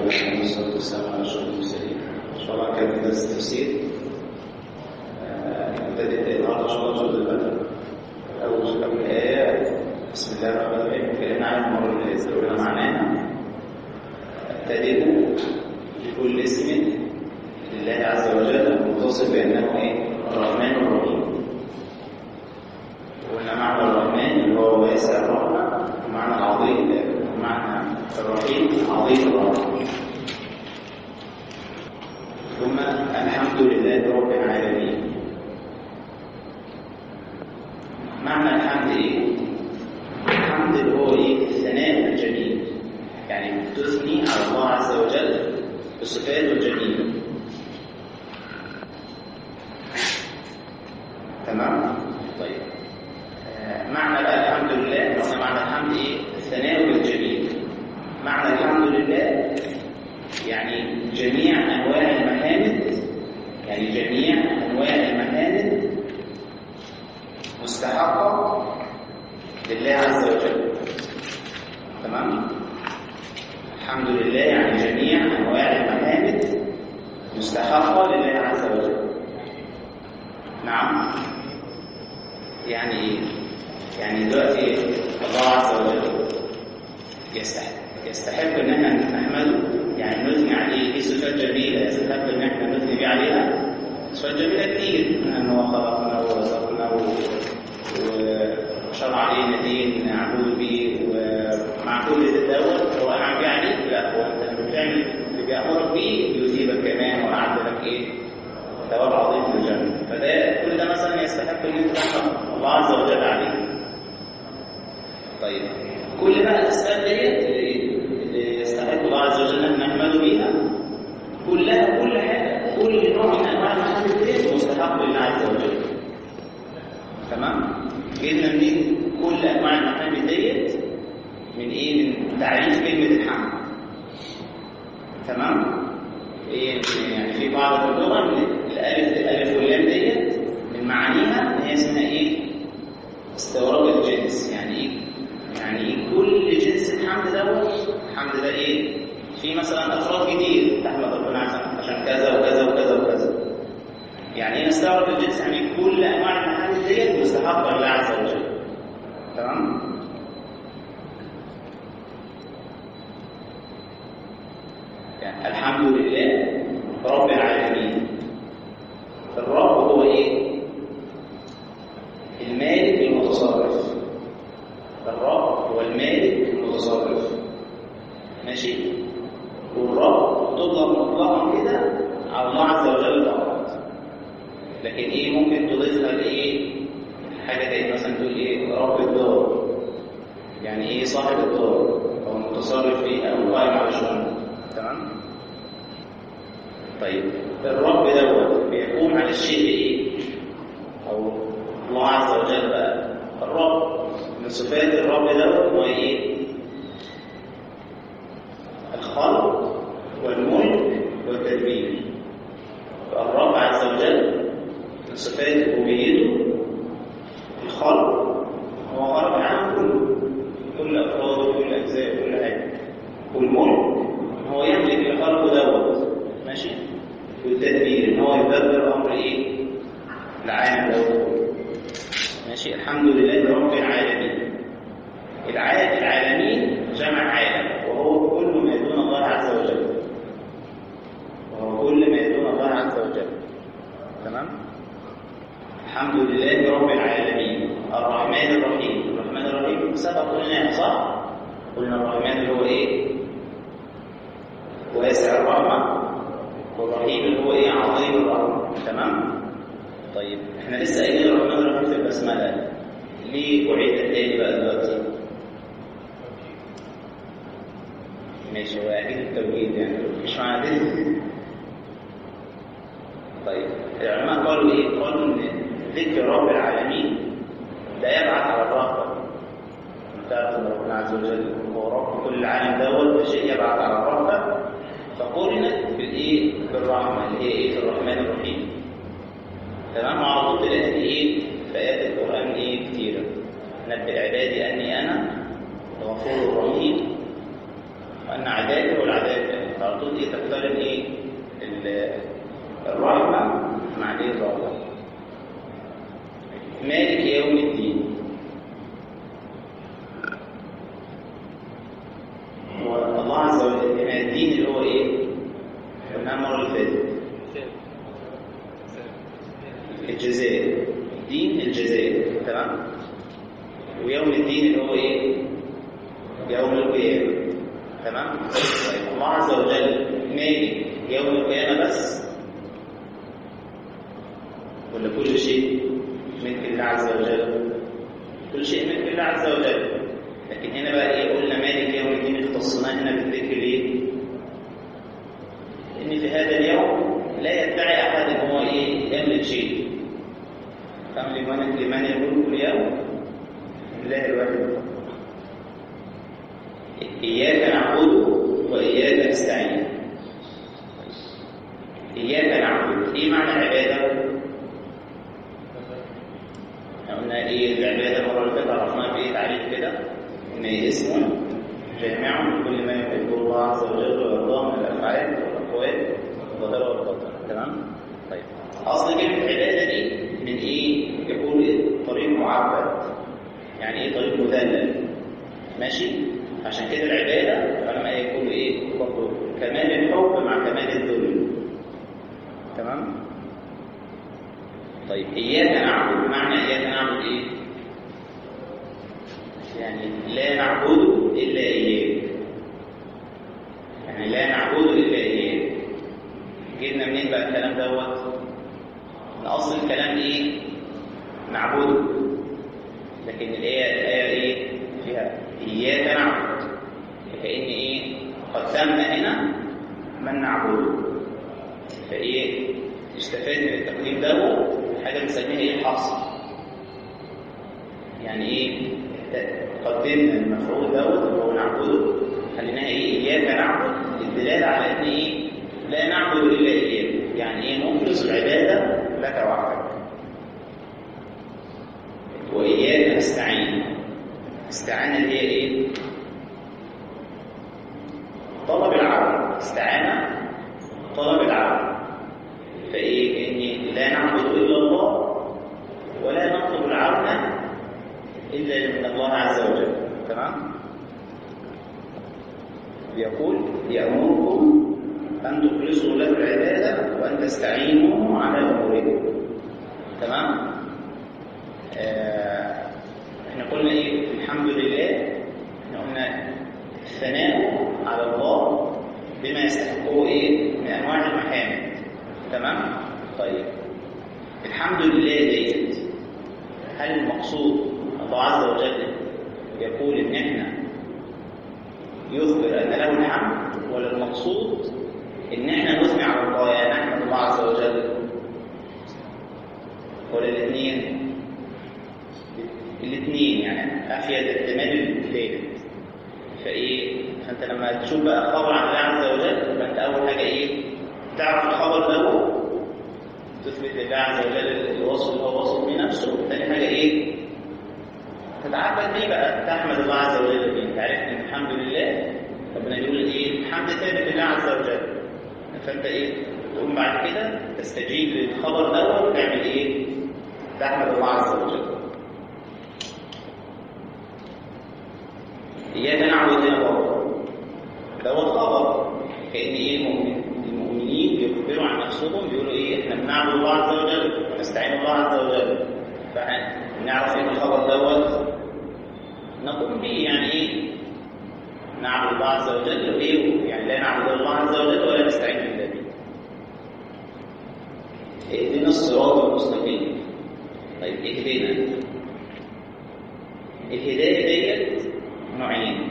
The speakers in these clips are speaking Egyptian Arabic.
الله والصلاة والسلام على أشرف المرسلين إن شاء الله كان درس تفسير نبتدئ النهارده إن شاء الله سورة البدر أول أول آية بسم الله الرحمن الرحيم اتكلمنا عنها المرة اللي فاتت قلنا معناها ابتدئوا بكل اسم لله عز وجل المتصف بأنه إيه؟ الرحمن الرحيم قلنا معنى الرحمن اللي هو واسع الرحمة ومعنى العظيم ومعنى الرحيم عظيم الرحمة ثم الحمد لله رب العالمين معنى الحمد ايه؟ الحمد اللي هو ايه؟ الثناء الجميل يعني تثني على الله عز وجل بصفاته الجميلة تمام؟ طيب معنى بقى الحمد لله قلنا معنى الحمد ايه؟ الثناء الجميل معنى الحمد لله يعني جميع انواع المحامد يعني جميع انواع المحامد مستحقه لله عز وجل تمام الحمد لله يعني جميع انواع المحامد مستحقه لله عز وجل نعم يعني ايه يعني دلوقتي الله عز وجل يستحق يستحق ان احنا نحمده يعني نثني عليه في صفات جميله يستحق ان احنا نثني بيه عليها صفات جميله كتير ان هو خلقنا ورزقنا وشرع علينا دين نعبد به ومع كل دوت هو انعم بيه عليك لا هو انت لما بتعمل اللي بيامرك بيه يثيبك كمان واعد لك ايه ثواب عظيم في الجنه فده كل ده مثلا يستحق ان انت تحمد الله عز وجل عليه طيب كل بقى الاسباب ديت اللي يستحق الله عز وجل ان نحمده بيها كلها كل حاجه كل نوع من انواع المحامد ديت مستحق لله عز وجل تمام جبنا منين كل انواع المحامد ديت من ايه من تعريف كلمه الحمد تمام ايه يعني في بعض في اللغه الالف الالف واللام ديت من معانيها ان هي اسمها ايه استغراق الجنس يعني ايه يعني ايه كل جنس الحمد دوت الحمد ده ايه في مثلا افراد كتير تحمد ربنا عشان كذا وكذا وكذا وكذا يعني ايه نستغرق الجنس يعني كل انواع المحامد ديت مستحقه لله عز وجل تمام يعني الحمد لله رب العالمين الرب هو ايه المالك المتصرف الرب هو المالك المتصرف ماشي والرب تطلق مطلقا كده على الله عز وجل فقط لكن ايه ممكن تضيفها لايه حاجه زي مثلا تقول ايه رب الدار يعني ايه صاحب الدار او المتصرف فيها او القائم على شؤونه تمام طيب الرب دوت بيقوم على الشيء ايه او الله عز وجل بقى الرب من صفات الرب دوت هو ايه الخلق والملك والتدبير فالرب عز وجل من صفات ربوبيته الخلق هو خلق العالم كله كل افراده كل اجزاء كل حاجه والملك هو يملك الخلق دوت ماشي والتدبير ان هو يدبر امر ايه العالم دوت ماشي الحمد لله رب العالمين العالم العالمين جمع عالم وهو كل ما يدون الله عز وجل وهو كل ما يدون الله عز وجل تمام الحمد لله رب العالمين الرحمن الرحيم الرحمن الرحيم سبق قلنا صح قلنا الرحمن اللي هو ايه واسع الرحمه والرحيم اللي هو ايه عظيم الرحمه تمام طيب احنا لسه قايلين الرحمن الرحيم في البسمله ليه اعيد تاني بقى دلوقتي ماشي هو اكيد التوحيد يعني مش معنى كده طيب العلماء قالوا ايه قالوا ان ذكر رب العالمين لا يبعث على الرهبه تعرف ان ربنا عز وجل هو رب كل العالم دوت ده شيء يبعث على الرهبه فقرنت بالايه بالرحمه اللي هي ايه في الرحمن الرحيم تمام على طول تلاقي ايه في ايات القران ايه كتيره نبئ عبادي اني انا الغفور الرحيم وان عذابي والعذاب على طول الجزاء دين الجزاء تمام ويوم الدين اللي هو ايه يوم القيامه تمام طيب الله عز وجل مالك يوم القيامه بس ولا كل شيء ملك الله عز وجل كل شيء ملك الله عز وجل لكن هنا بقى ايه قلنا مالك يوم الدين اختصناه هنا بالذكر ليه ان في هذا اليوم لا يدعي احد ان هو ايه يملك شيء فهم لمن لمن يقول كل يوم لله الواحد اياك نعبد واياك نستعين اياك نعبد ايه معنى العباده قلنا ايه العباده المره اللي فاتت عرفناها بايه تعريف كده ان هي اسم جامع لكل ما يحبه الله عز وجل ويرضاه من الافعال والاقوال الظاهره والباطنه تمام طيب اصل كلمه عباده دي من ايه يقول إيه؟ طريق معبد يعني ايه طريق مذلل ماشي عشان كده العباده فلما يقول ايه برضه كمال الحب مع كمال الذل تمام طيب إياك نعبد معنى إياك نعبد إيه؟ يعني لا نعبد إلا إياك يعني لا نعبد إلا إياك جبنا منين بقى الكلام دوت؟ من أصل الكلام إيه؟ نعبده لكن الآية الآية إيه؟ فيها إياك نعبد فكأن إيه؟ قدمنا هنا من نعبده فإيه؟ يستفاد من التقديم دوت حاجه بنسميها ايه الحصر يعني ايه قدمنا المفعول دوت اللي هو نعبده خليناها ايه اياك نعبد الدلاله على ان ايه لا نعبد الا اياك يعني ايه نخلص العباده لك وحدك واياك نستعين استعانه اللي هي ايه طلب العون استعانه طلب العون فايه اني لا نعبد الا الله ولا نطلب العون الا من الله عز وجل تمام يقول يامركم ان تخلصوا له العباده وان تستعينوا على اموركم تمام آه احنا قلنا ايه الحمد لله احنا قلنا الثناء على الله بما يستحقه ايه من انواع المحامد تمام طيب الحمد لله ديت هل المقصود الله عز وجل يقول ان احنا يخبر ان له الحمد ولا المقصود ان احنا نثني على الله يعني نحمد الله عز وجل ولا الاثنين الاثنين يعني افيد احتمال الثالث فايه فانت لما تشوف بقى خبر عن الله عز وجل فانت اول حاجه ايه تعرف الخبر ده تثبت لله عز وجل الوصف اللي هو وصف بيه نفسه ثاني حاجه ايه تتعبد بيه بقى تحمد الله عز وجل بيه انت عرفت ان الحمد لله ربنا يقول ايه الحمد ثابت لله عز وجل فانت ايه تقوم بعد كده تستجيب للخبر ده وتعمل ايه تحمد الله عز وجل اياك نعبد هنا برضه ده هو الخبر كان ايه المؤمن المؤمنين بيخبروا عن نفسهم بيقولوا ايه احنا بنعبد الله عز وجل ونستعين الله عز وجل فنعرف ان الخبر دوت نقوم به يعني ايه نعبد الله عز وجل وايه يعني لا نعبد الله عز وجل ولا نستعين بالله به اهدنا الصراط المستقيم طيب اهدنا الهدايه ديت نوعين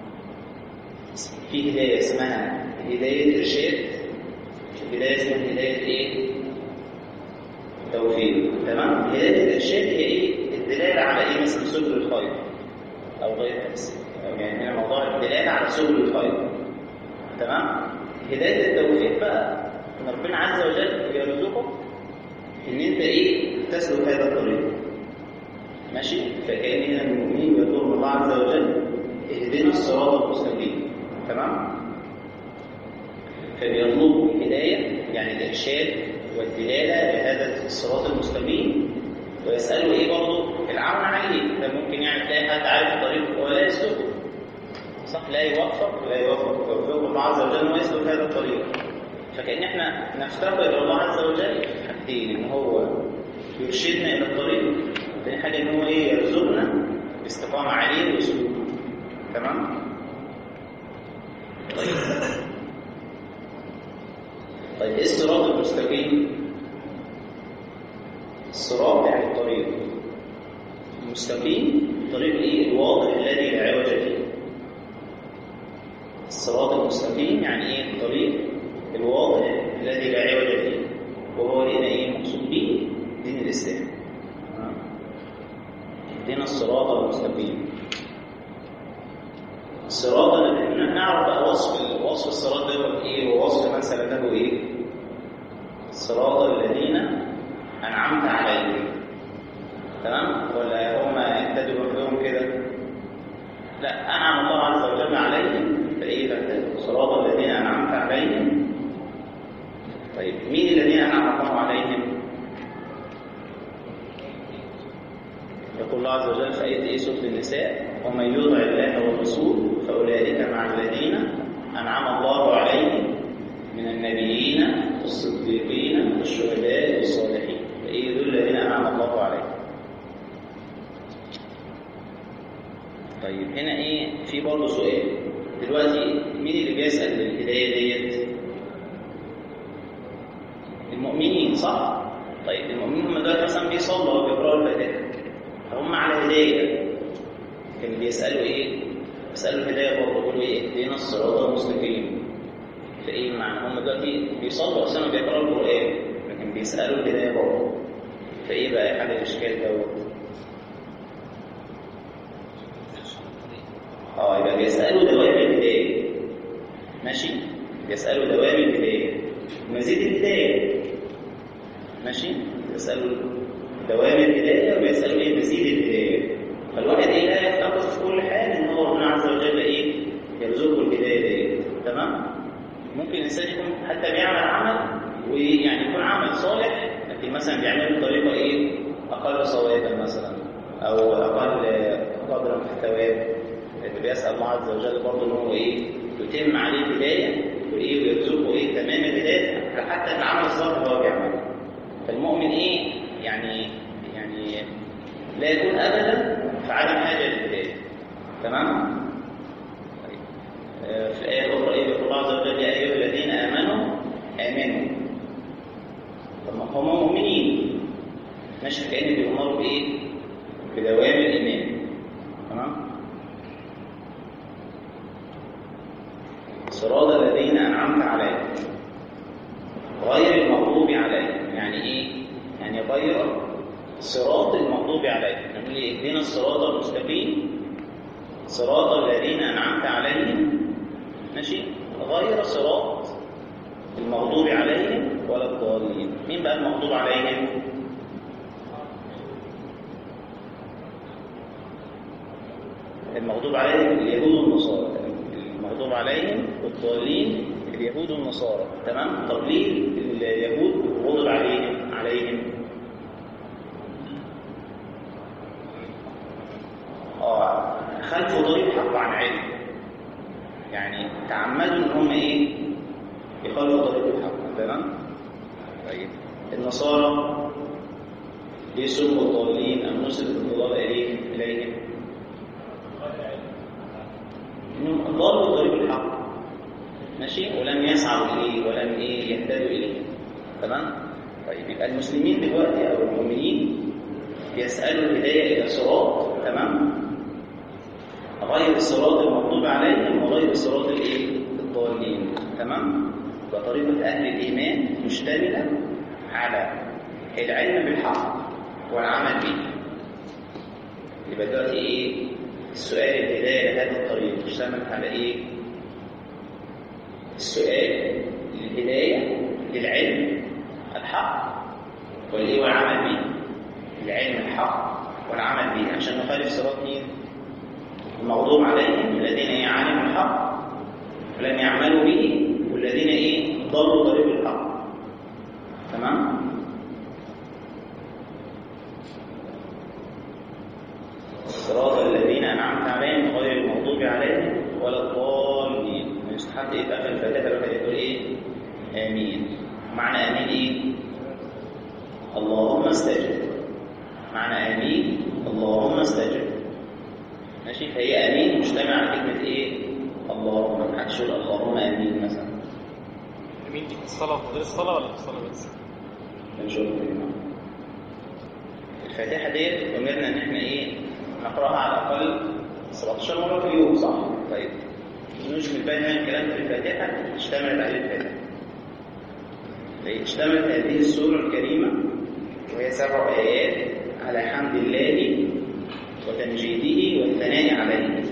في هدايه اسمها هدايه ارشاد هدايه اسمها هدايه ايه توفيق تمام هدايه الارشاد هي ايه الدلاله على ايه مثلا سبل الخير او غير يعني هنا موضوع الدلاله على سبل الخير تمام هدايه التوفيق بقى ان ربنا عز وجل يرزقك ان انت ايه تسلك هذا الطريق ماشي فكان هنا المؤمنين يطلب الله عز وجل اهدنا الصراط المستقيم تمام فبيطلب الهدايه يعني الارشاد والدلاله لهذا الصراط المستقيم ويساله ايه برضه العون عليه فممكن يعني تلاقي حد عارف الطريق ولا يسلكه صح لا يوفق لا يوفق يوفق الله عز وجل انه يسلك هذا الطريق فكأن احنا نفتقر إلى الله عز وجل في حاجتين إن هو يرشدنا إلى الطريق تاني حاجة إن هو إيه يرزقنا باستقامة عليه وسلوك تمام؟ طيب طيب إيه الصراط المستقيم؟ الصراط يعني الطريق المستقيم الطريق إيه؟ الواضح الذي لا عوج فيه الصراط المستقيم يعني إيه؟ الطريق الواضح الذي لا عوج فيه وهو هنا إيه المقصود به؟ دين الإسلام اهدنا الصراط المستقيم الصراط نعرف بقى وصف وصف الصراط ده ايه ووصف من سلكه ايه الصراط الذين انعمت عليهم تمام ولا هم اهتدوا لوحدهم كده لا انعم الله عز وجل عليهم فايه تهتدوا صراط الذين انعمت عليهم طيب مين الذين انعم الله عليهم يقول الله عز وجل في آية إيه سورة النساء ومن يطع الله والرسول فأولئك مع الذين أنعم الله عليهم من النبيين والصديقين والشهداء والصالحين فإيه دول الذين أنعم الله عليهم طيب هنا إيه في برضه سؤال دلوقتي مين اللي بيسأل للهداية ديت؟ المؤمنين صح؟ طيب المؤمنين هم دلوقتي مثلا بيصلوا أو بيقرأوا الفاتحة فهم على هداية كانوا بيسألوا إيه؟ بيسألوا الهداية برضه بيقولوا إيه؟ اهدنا الصراط المستقيم فإيه معنى هم دلوقتي بيصلوا أصلا بيقرأوا القرآن لكن بيسألوا الهداية برضه فإيه بقى حل الإشكال دوت؟ اه يبقى بيسألوا دوام الهداية ماشي؟ بيسألوا دوام الهداية مزيد الهداية ماشي؟ بيسألوا دوام الهداية ويسألوا ايه مزيد الهداية فالواحد ايه لا يفتقد في كل حال ان هو ربنا عز وجل ايه يرزقه الهداية ديت تمام ممكن الانسان يكون حتى بيعمل عمل ويعني يكون عمل صالح لكن مثلا بيعمله بطريقة ايه اقل صوابا مثلا او اقل قدرا في الثواب بيسأل الله عز وجل برضه ان هو ايه يتم عليه الهداية وايه ويرزقه ايه تمام الهداية حتى في العمل الصالح هو بيعمله فالمؤمن ايه يعني يعني لا يكون ابدا في عدم حاجه للهدايه تمام طيب. آه في الايه الاخرى ايه يقول الله عز وجل يا ايها الذين امنوا امنوا طب ما هم مؤمنين ماشي كان بيؤمروا بايه بدوام الايمان تمام صراط الذين انعمت عليهم غير المغضوب عليهم يعني ايه يعني غير صراط المغضوب عليهم نقول لي اهدنا الصراط المستقيم صراط الذين انعمت عليهم ماشي غير صراط المغضوب عليهم ولا الضالين مين بقى المغضوب عليهم المغضوب عليهم اليهود والنصارى المغضوب عليهم والضالين اليهود والنصارى تمام طب ليه اليهود غضب عليهم عليهم اه خلفوا طريق الحق عن علم يعني تعمدوا ان هم ايه يخالفوا طريق الحق تمام طيب النصارى ليه سلكوا الضالين ام نسبة الضلال اليهم اليهم انهم ضلوا طريق الحق ماشي ولم يسعوا اليه ولم ايه يهتدوا اليه تمام طيب يبقى المسلمين دلوقتي او المؤمنين بيسالوا الهدايه الى صراط تمام غير الصراط المغضوب عليهم وغير الصراط الايه الضالين تمام وطريقه اهل الايمان مشتمله على العلم بالحق والعمل به يبقى دلوقتي ايه السؤال الهدايه لهذا الطريق اشتملت على ايه السؤال للهداية للعلم الحق والإيه والعمل به العلم الحق والعمل به عشان نخالف صراط مين المغضوب عليهم الذين يعلموا الحق ولم يعملوا به والذين ايه ضلوا طريق الحق تمام صراط الذين انعمت عليهم غير المغضوب عليهم ولا الضالين يستحب ايه بقى في الفاتحه الواحد يقول ايه آمين معنى آمين إيه؟ اللهم استجب معنى آمين اللهم استجب ماشي فهي آمين مجتمع على كلمة إيه؟ اللهم محدش يقول اللهم آمين مثلا مين دي في الصلاة غير الصلاة ولا في الصلاة بس؟ نشوف الفاتحة ديت أمرنا إن إحنا إيه نقرأها على الأقل 17 مرة في اليوم صح؟ طيب نجمل بقى هنا الكلام في الفاتحة اشتملت عليه الفاتحة اشتملت هذه السورة الكريمة وهي سبع آيات على حمد الله وتمجيده والثناء عليه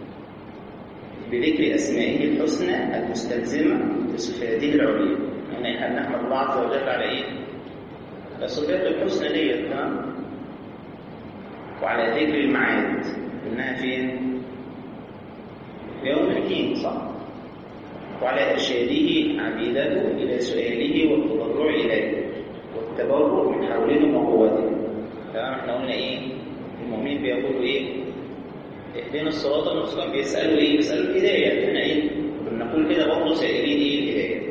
بذكر أسمائه الحسنى المستلزمة لصفاته العليا يعني احنا بنحمد الله عز وجل على إيه؟ الصفات الحسنى ديت تمام وعلى ذكر المعاد قلناها فين؟ في يوم الدين صح وعلى إرشاده عبيدته إلى سؤاله والتضرع إليه والتبرع من حولهم وقوتهم تمام احنا قلنا إيه؟ المؤمنين بيقولوا إيه؟ اهدنا الصراط المستقيم بيسألوا إيه؟ بيسألوا الهداية احنا إيه؟ بنقول كده برضه سائلين إيه الهداية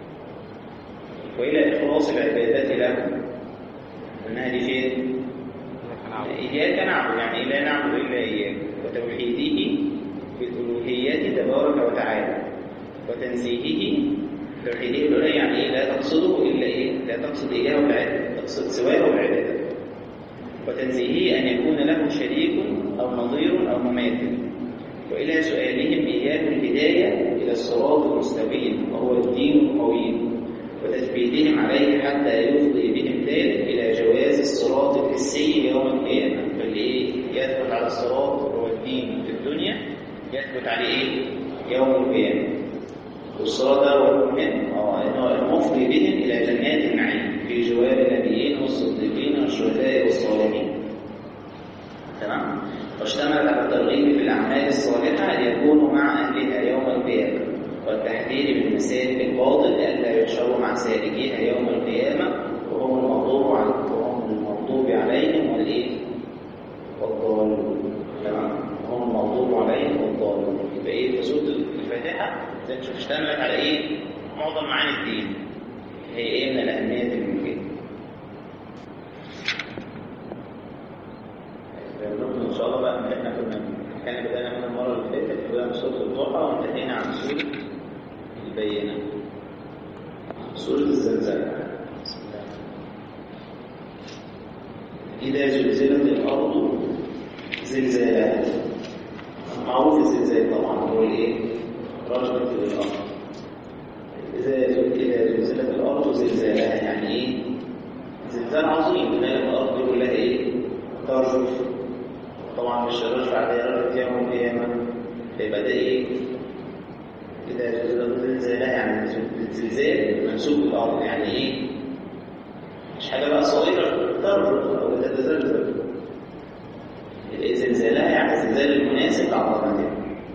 وإلى إخلاص العبادات له قلناها دي فين؟ إياك نعبد يعني لا نعبد إلا إياك وتوحيده بالألوهيات تبارك وتعالى وتنزيهه توحيده الألوهية يعني إيه لا تقصده إلا إيه لا تقصد إياه والعبادة تقصد سواه والعبادة وتنزيهه أن يكون له شريك أو نظير أو مماثل وإلى سؤالهم إياه الهداية إلى الصراط المستقيم وهو الدين القويم وتثبيتهم عليه حتى يفضي بهم ذلك إلى جواز الصراط الحسي يوم القيامة فاللي إيه يثبت على الصراط هو الدين في الدنيا يثبت عليه إيه يوم القيامة والصراط ده هو المهم اه إنه المفضي بهم إلى جنات النعيم في جوار النبيين والصديقين والشهداء والصالحين تمام واشتمل على الترغيب في الأعمال الصالحة ليكونوا مع أهلها يوم القيامة والتحذير من مسالك الباطل لئلا يحشروا مع سالكيها يوم القيامة وهم المغضوب عليهم وهم المغضوب عليهم والإيه؟ والضالون تمام هم المغضوب عليهم والضالون يبقى إيه في سورة الفاتحة زي ما تشوف اشتملت على إيه؟ معظم معاني الدين هي إيه من الأهمية الممكنة نكمل إن شاء الله بقى إن إحنا كنا كان بدأنا من المرة اللي فاتت بدأنا بسورة الضحى وانتهينا عن سورة البينة سورة الزلزال بسم الله إذا زلزلت الأرض زلزالها معروف الزلزال طبعا هو الإيه؟ رجل الأرض إذا إذا زلزلت الأرض زلزالها يعني إيه؟ زلزال عظيم من الأرض يقول لها إيه؟ ترجف طبعا مش الرجف على رجف يوم القيامة يبقى ده إيه؟ إذا زلزلت زلزالها يعني الزلزال منسوب الأرض يعني إيه؟ مش حاجة بقى صغيرة ترجف أو تتزلزل زلزالها يعني الزلزال المناسب لعظمتها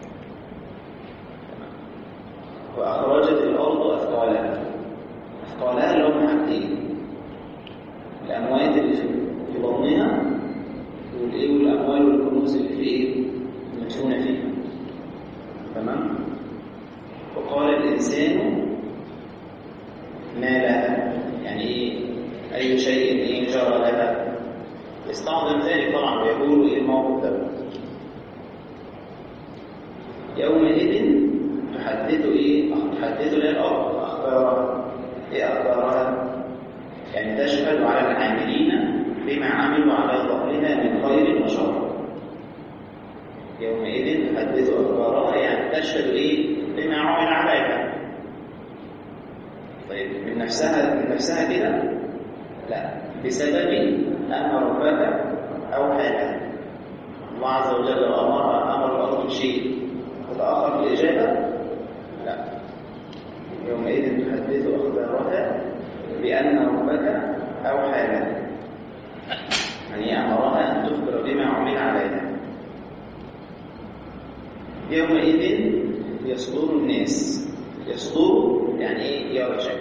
وأخرجت الأرض أثقالها أثقالها اللي هم حاجتين الأموات اللي في بطنها والإيه والأموال والكنوز اللي في إيه مدفونة فيها تمام وقال الإنسان ما لها يعني إيه أي شيء إيه جرى لها يستعظم ذلك طبعا ويقول إيه الموقف ده يومئذ تحدث إيه تحدث لها الأرض أخبارها إيه أخبارها يعني تشهد على العاملين بما عملوا على ظهرها من خير وشر يومئذ تحدث أخبارها يعني تشهد إيه بما عمل عليها طيب من نفسها من نفسها كده لا بسبب أن ربك أوحى لها الله عز وجل أمر أمر الأرض بشيء وتأخر في الإجابة لا يومئذ تحدث أخبارها بأن ربك أوحى لها يعني أمرها أن تخبر بما عمل عليها يومئذ يصدر الناس يصدر يعني إيه يرجع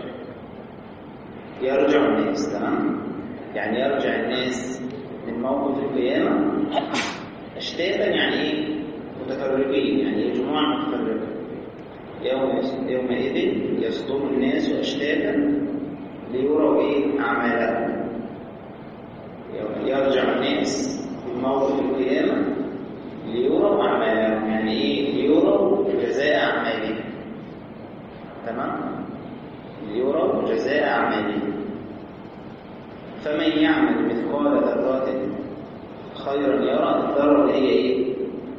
يرجع الناس تمام يعني يرجع الناس من موقف القيامة أشتاتا يعني إيه متفرقين يعني إيه جموع متفرقة يوم يومئذ يصدر الناس أشتاتا ليروا إيه أعمالهم يوم يرجع الناس في موقف القيامة ليروا أعمالهم يعني إيه ليروا جزاء أعمالهم تمام ليروا جزاء أعمالهم فمن يعمل مثقال ذرة خيرا يرى الذرة اللي هي إيه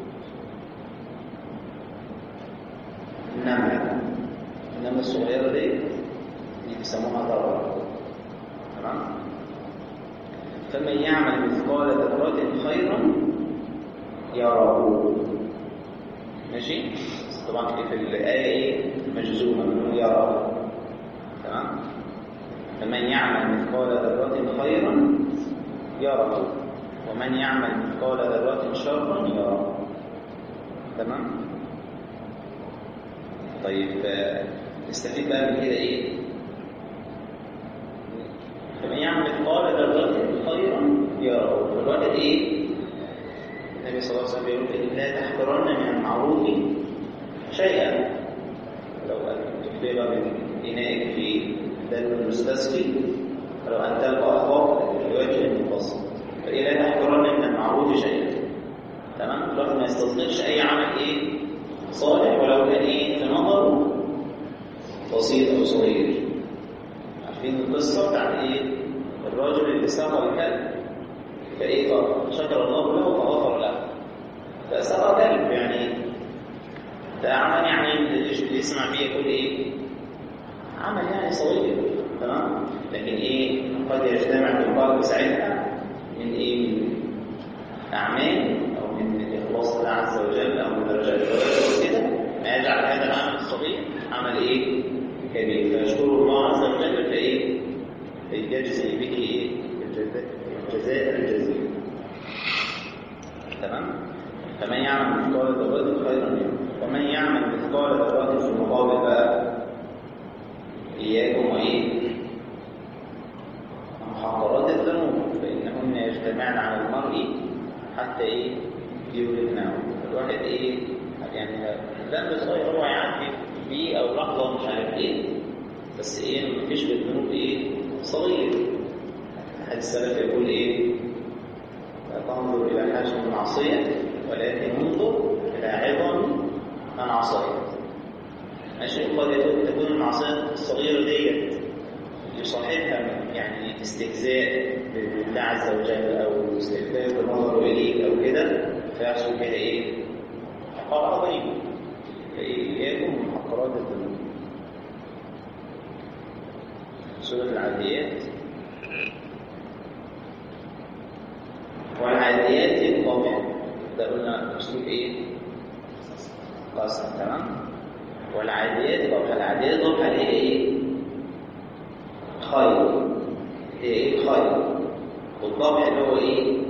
النملة النملة الصغيرة دي دي بيسموها ذرة تمام فمن يعمل مثقال ذرة خيرا يراه ماشي طبعا في الآية إيه مجزومة منه يرى تمام فمن يعمل مثقال ذرة خيرا يراه ومن يعمل مثقال ذرة شرا يراه تمام طيب نستفيد بقى من كده ايه فمن يعمل مثقال ذرة خيرا يراه فالواحد ايه النبي صلى الله عليه وسلم يقول لا تحقرن من المعروف شيئا لو أن تخبر من إنائك في دلو المستسقي ولو أن تلقى أخاك في وجه مبسط فإيه لا تحقرن من المعروف شيئا تمام الواحد ما يستصدقش أي عمل إيه صالح ولو كان إيه في نظره بسيط أو صغير عارفين القصة بتاعت إيه الراجل اللي سقى الكلب فإيه شكر الله له فغفر له فسقى كلب يعني ده عمل يعني اللي يسمع فيه يقول ايه عمل يعني صغير تمام لكن ايه قد يجتمع في القلب ساعتها من ايه من اعمال او من اخلاص الله عز وجل او من درجات الرجل كده ما يجعل هذا العمل الصغير عمل ايه كبير فيشكر الله عز وجل فايه فيجزي به ايه الجزاء الجزيل تمام فمن يعمل مثقال ذرة خيرا يره ومن يعمل مثقال ذرة في المقابل بقى إياكم وإيه محقرات الذنوب فإنهن يجتمعن على المرء حتى إيه يهلكناه الواحد إيه يعني ذنب صغير هو يعدي فيه أو لحظة مش عارف إيه بس إيه مفيش في الذنوب إيه صغير أحد السلف يقول إيه لا تنظر إلى حجم المعصية ولكن انظر إلى عظم من عصيت ماشي قد تكون المعصية الصغيرة ديت يصاحبها يعني استهزاء بالله عز وجل أو استهزاء بالنظر إليك أو كده فيحصل كده إيه؟ عقاب عظيم فإياكم من محقرات الذنوب سورة العاديات والعاديات طبعا ده قلنا أسلوب إيه؟ قسم تمام والعاديات ضبح العاديات ضبح اللي هي ايه خير هي ايه خير والضبح اللي هو ايه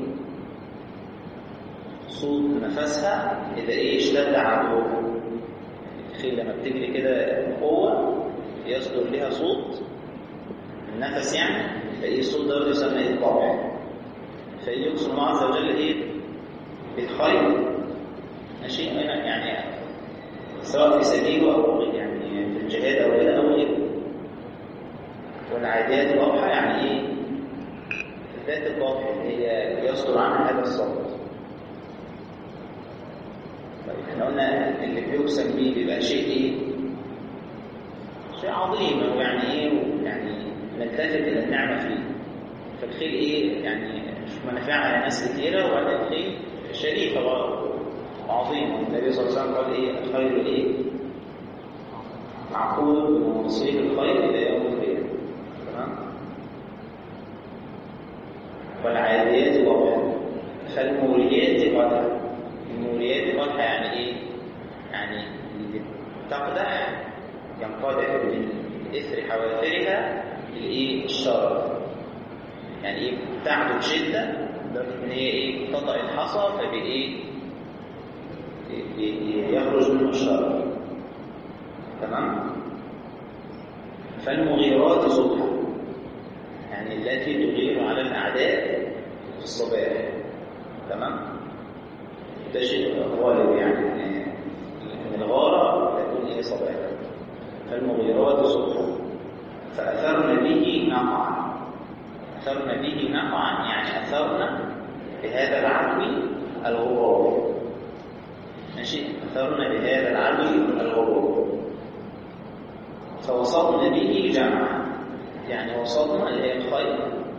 صوت نفسها اذا ايه اشتد عدوه الخيل لما بتجري كده بقوه يصدر لها صوت النفس يعني فايه الصوت ده يسمى ايه الضبح فايه يقسم الله عز وجل ايه بالخير ماشي يعني سواء في سبيله أو يعني في الجهاد أو كده أو غيره والعاديات الأضحى يعني إيه؟ ذات الضبح اللي هي يصدر عنها هذا الصوت طيب احنا قلنا اللي بيقسم بيه بيبقى شيء إيه؟ شيء عظيم أو يعني إيه؟ يعني نلتفت إلى النعمة فيه فالخيل إيه؟ يعني منافعها لناس كثيرة وبعدين الخيل شريفة عظيم النبي صلى الله عليه وسلم قال ايه الخير ايه معقول بموصيل الخير الى يوم القيامه تمام والعاديات ضبحا فالموريات قدحا الموريات قدحا يعني ايه يعني اللي تقدح ينقدح من اثر حوافرها الايه الشرر يعني ايه تعدو بشده لدرجه ان هي ايه تطأ الحصى فبايه يخرج منه الشر تمام فالمغيرات صبحا يعني التي تغير على الاعداء في الصباح تمام ده شيء غالب يعني من الغارة تكون صباحا فالمغيرات صبحا فأثرن به نقعا أثرن به نقعا يعني أثرن بهذا العدو الغراب ماشي أثرن بهذا العدو الغراب فوسطن به جمعا يعني وسطنا اللي هي الخير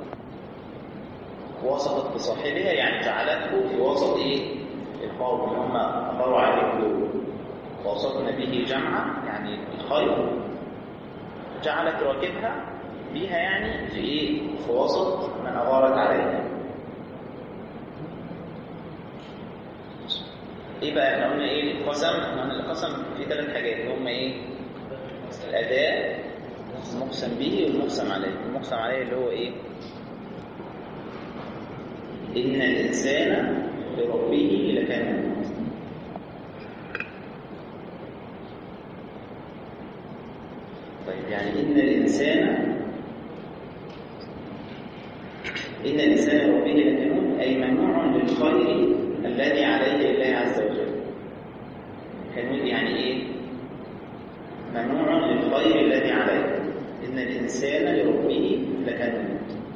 وسطت بصاحبها يعني جعلته في وسط ايه القوم اللي هم اغاروا عليه دول وسطنا به جمعا يعني الخير جعلت راكبها بيها يعني في ايه في وسط من اغارت عليها ايه بقى احنا قلنا ايه القسم احنا قلنا القسم في ثلاث حاجات اللي هم ايه الاداء المقسم به والمقسم عليه المقسم عليه اللي هو ايه ان الانسان لربه لكنود طيب يعني ان الانسان ان الانسان لربه لكنود اي ممنوع للخير الذي عليه الله عز وجل كنود يعني ايه ممنوع للخير الذي عليه إن الإنسان لربه لكنود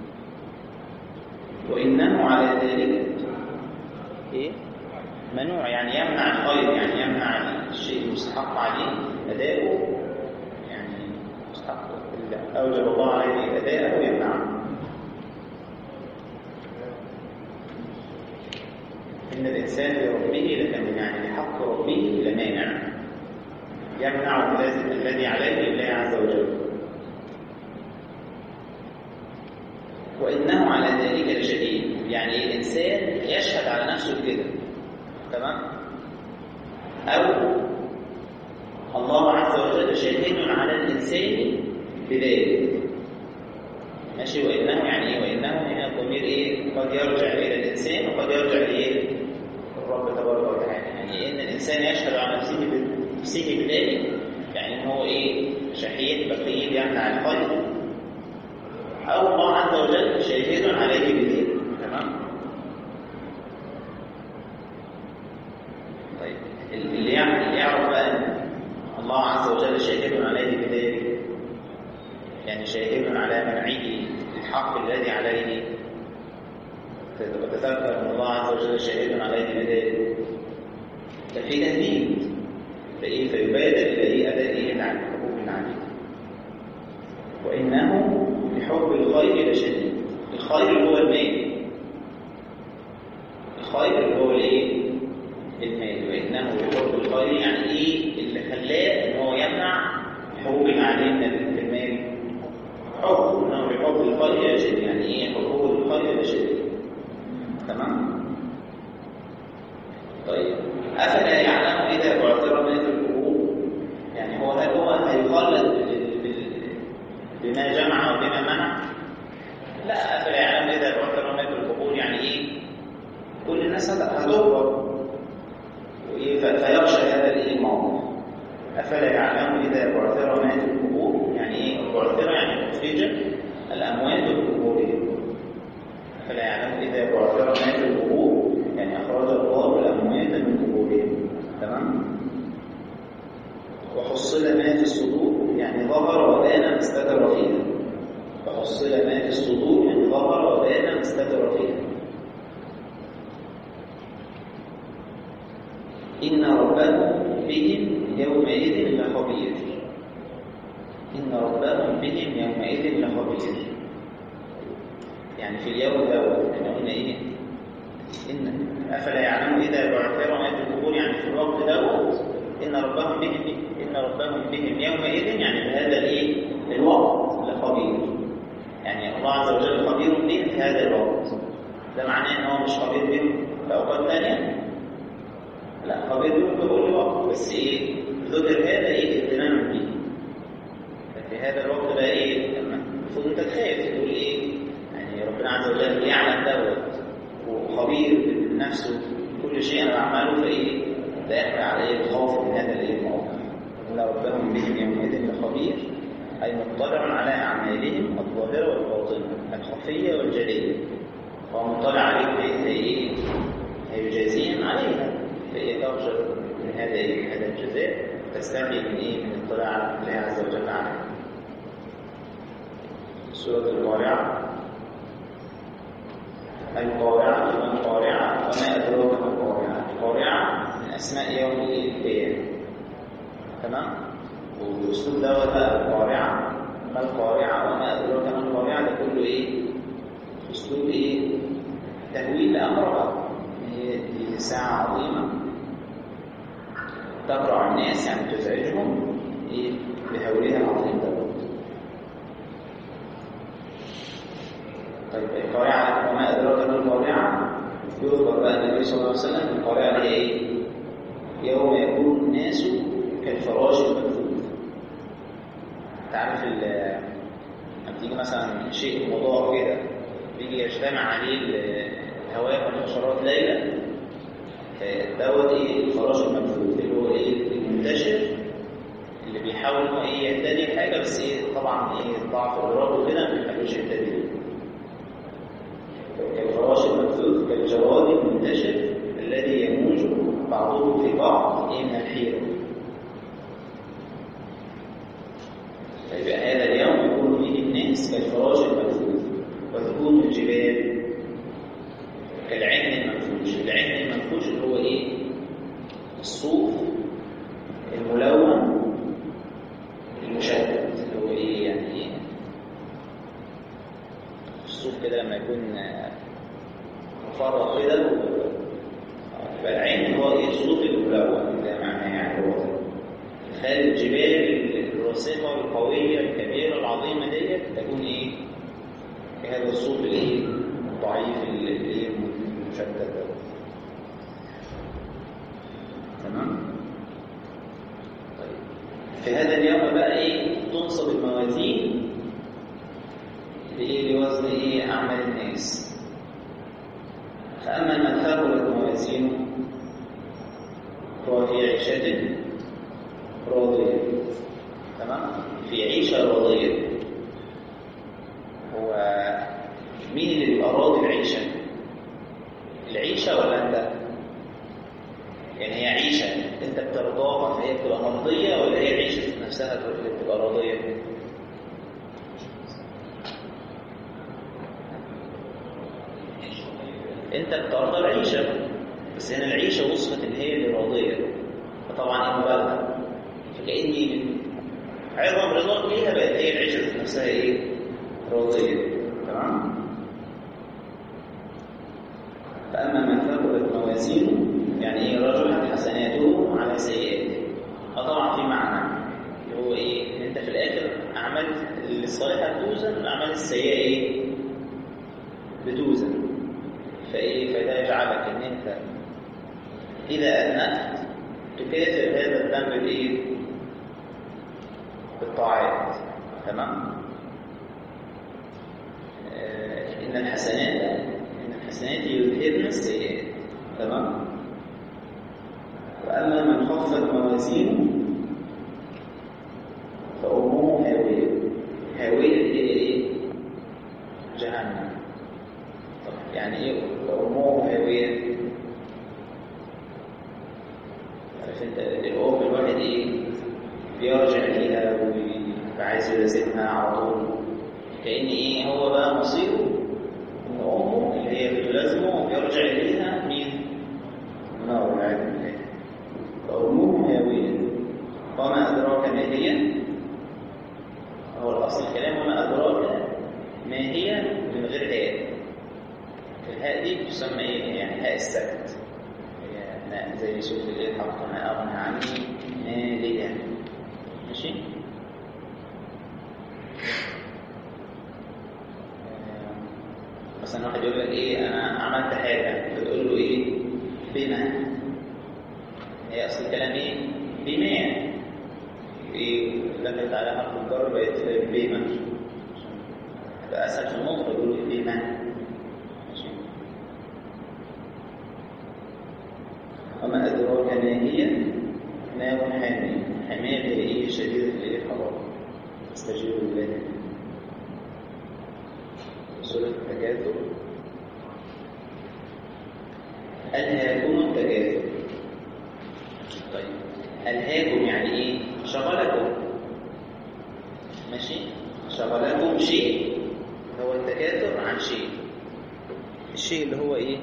وإنه على ذلك إيه؟ منوع يعني يمنع الخير يعني يمنع الشيء المستحق عليه أداؤه يعني مستحق إلا أوجب الله عليه أداءه يمنعه إن الإنسان لربه لكنود يعني لحق ربه لمانع يمنع الذي عليه الله عز وجل وإنه على ذلك لشديد يعني الإنسان يشهد على نفسه بكده تمام أو الله عز وجل شاهد على الإنسان بذلك ماشي وإنه يعني إيه وإنه هنا الضمير إيه قد يرجع إلى الإنسان وقد يرجع لإيه الرب تبارك وتعالى يعني إن الإنسان يشهد على نفسه نفسه بذلك يعني إن هو إيه شحيح بخيل يمنع الخير أو الله عز وجل شاهد عليه بذلك تمام طيب اللي يعرف بقى أن الله عز وجل شاهد عليه بذلك يعني شاهد على منعه الحق الذي عليه وتذكر أن الله عز وجل شاهد عليه بذلك ففي تهديد فإيه فيبادر إلى أدائه الحقوق العليم وإنه لحب الخير لشديد الخير هو المال الخير هو الايه المال وانه لحب الخير يعني ايه اللي خلاه ان هو يمنع حقوق العليم في المال حب انه لحب الخير لشديد يعني ايه حبه للخير لشديد تمام طيب افلا يعلم اذا بعثر ما في القبور يعني هو هل هو هيخلد بما جمع وبما منع لا أفلا يعلم إذا بعثر ما في القبور يعني إيه كل الناس هتقبر فيخشى هذا الإيه الموضوع أفلا يعلم إذا بعثر ما في القبور يعني إيه بعثر يعني أخرج الأموات من قبورهم أفلا يعلم إذا بعثر ما في القبور يعني أخرج الله الأموات من قبورهم تمام وحصل ما في الصدور يعني ظهر وبان ما استتر فيها وحصل ما في الصدور يعني ظهر وبان ما استتر فيها إن ربهم بهم يومئذ لخبير إن ربهم بهم يومئذ لخبير يعني في اليوم دوت احنا قلنا ايه إن أفلا يعلم إذا بعثر ما في القبور يعني في الوقت دوت إن ربهم بهم إن ربهم بهم يومئذ يعني بهذا الإيه الوقت لخبير يعني الله عز وجل خبير بهم في هذا الوقت ده معناه إن هو مش خبير بهم في أوقات ثانية لا خبير بهم في كل وقت بس إيه ذكر هذا إيه اهتماما به ففي هذا الوقت بقى إيه المفروض أنت تخاف تقول إيه يعني ربنا عز وجل يعلم دوت وخبير بنفسه كل شيء أنا بعمله فإيه لا يخفى عليه الخوف من هذا الموقف إن ربهم بهم يومئذ لخبير أي مطلع على أعمالهم الظاهرة والباطنة الخفية والجلية فهو مطلع عليهم بإيه إيه هيجازيهم عليها فهي ترجع من هذا إيه هذا الجزاء تستحي من ايه من الاطلاع على الله عز وجل عنها سورة القارعة القارعة ما القارعة وما أدراك ما القارعة القارعة من أسماء يوم القيامة تمام والأسلوب دوت بقى القارعة ما القارعة وما أدراك ما القارعة ده كله إيه أسلوب إيه تهويل لأمرها هي دي ساعة عظيمة تقرع الناس يعني تزعجهم إيه بهولها العظيم دوت طيب القارعة وما أدراك ما القارعة يخبر بقى النبي صلى الله عليه وسلم القارعة اللي هي إيه؟ يوم يكون الناس كالفراش المبثوث تعرف ال لما تيجي مثلا شيء مضار كده بيجي يجتمع عليه الهواء والحشرات ليلة دوت ايه الفراش المبثوث اللي هو ايه المنتشر اللي بيحاول ان هو ايه يهتدي حاجه بس ايه طبعا ايه ضعف الاراده وكده ما بيخلوش يهتدي كالفراش المبثوث كالجراد المنتشر الذي يموج بعضه في بعض ايه من الحيره فيبقى هذا اليوم يكون فيه الناس كالفراش المبثوث وتكون الجبال كالعهن المنفوش العهن المنفوش اللي هو ايه الصوف الملون المشدد اللي هو ايه يعني ايه الصوف كده لما يكون مفرغ كده يبقى العين هو ايه الصوف الملون ده معناه يعني هو تخيل الجبال الراسخه القويه الكبيره العظيمه ديت تكون ايه بهذا الصوف الايه الضعيف الايه المشدد ده تمام طيب في هذا اليوم بقى ايه تنصب الموازين لايه لوزن ايه اعمال الناس فاما من ثقلت موازينه هو في عيشه راضيه تمام في عيشه راضيه هو مين اللي بيبقى راضي العيشه العيشه ولا انت يعني هي عيشه انت بترضاها فهي بتبقى مرضيه ولا هي عيشه نفسها اللي بتبقى راضيه انت بترضى العيشه بس هنا العيشه وصفت ان هي اللي راضيه فطبعا ايه مبالغه فكاني من عظم رضاك ليها بقت هي العيشه نفسها ايه راضيه تمام فاما من ثقلت موازينه يعني ايه رجل حسناته على سيئاته فطبعا في معنى اللي هو ايه ان انت في الاخر اعمال الصالحه بتوزن والاعمال السيئه ايه بتوزن فايه فده يجعلك ان انت اذا اذنبت تكافئ هذا الذنب بايه بالطاعات تمام آه ان الحسنات ان الحسنات يذهبن السيئات تمام واما من خفت موازينه فامه هاويه هاويه هي ايه جهنم طب يعني ايه فامه هاويه عارف انت الام الواحد ايه بيرجع ليها وعايز يلازمها على طول كأن ايه هو بقى مصيره ان امه اللي هي بتلازمه وبيرجع اليها مين؟ النار والعياذ بالله فامه هاويه وما ادراك ما هي هو الاصل الكلام وما ادراك ما هي من غير هاء الهاء دي تسمى ايه؟ يعني هاء السكت هي زي سوره الليل حق ما اغنى عني ماليا ماشي؟ مثلا واحد يقول لك ايه انا عملت حاجه فتقول له ايه بما هي اصل الكلام ايه بما ايه دخلت على حرف الجر بقت بما يبقى اسهل في النطق يقول بما وما ادراك ما هي نار حاميه حاميه هي ايه شديده الايه الحراره استجيبوا لله سورة التكاثر ألهاكم التكاثر طيب ألهاكم يعني يعني ايه شغلكم ماشي شغلكم شيء هو التكاثر عن شيء الشيء اللي هو ايه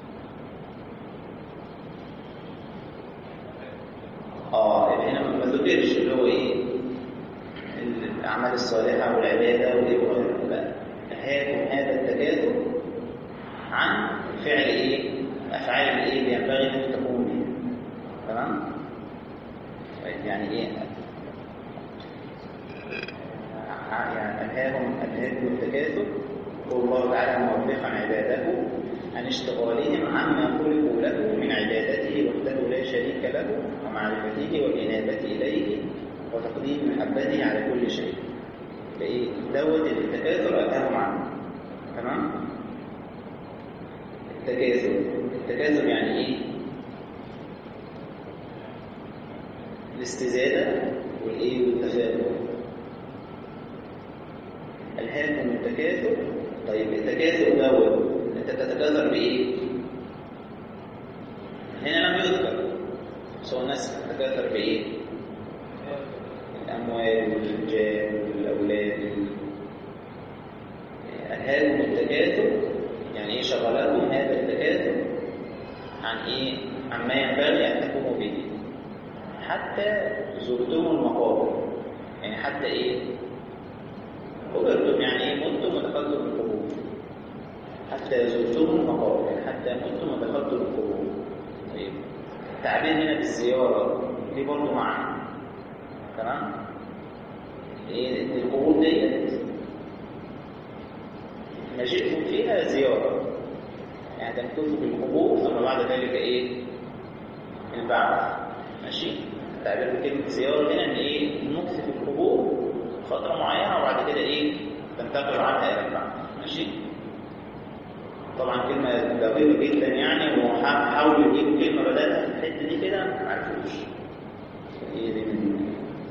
اه يبقى هنا ما ذكرش اللي هو ايه الاعمال الصالحه والعباده وايه وغيره لا نهاكم هذا التكاثر عن فعل ايه افعال الايه اللي ينبغي ان تقوموا بها تمام طيب يعني ايه يعني ألهاهم ألهاكم التكاثر قول الله تعالى موبخا عباده عن اشتغالهم عما خلقوا له من عبادته وحده لا شريك له ومعرفته والإنابة إليه وتقديم محبته على كل شيء فإيه دوت التكاثر ألهاهم عنه تمام التكاثر التكاثر يعني إيه الاستزادة والإيه والتفاؤل ألهاكم التكاثر طيب التكاثر دوت أنت تتكاثر بإيه؟ هنا لم يذكر سواء الناس تتكاثر بإيه؟ الأموال والرجال والأولاد ألهاكم التكاثر يعني إيه شغلكم هذا التكاثر عن إيه؟ عما ينبغي أن تقوموا به حتى زرتم المقابر يعني حتى إيه؟ قبرتم يعني ايه متم ودخلتم القبور حتى زرتم المقابر يعني حتى متم ودخلتم القبور طيب التعبير هنا بالزياره دي برضه معنى تمام ايه القبور ديت مجيئكم فيها زياره يعني تمكثوا في القبور ثم بعد ذلك ايه البعث ماشي التعبير بكلمه زياره هنا ان ايه نمكث في القبور فترة معينة وبعد كده ايه تنتقل عنها الى البعث ماشي طبعا كلمة دقيقة جدا يعني وحاولوا يجيبوا كلمة بدلها في الحتة دي كده ما عرفوش ايه دي من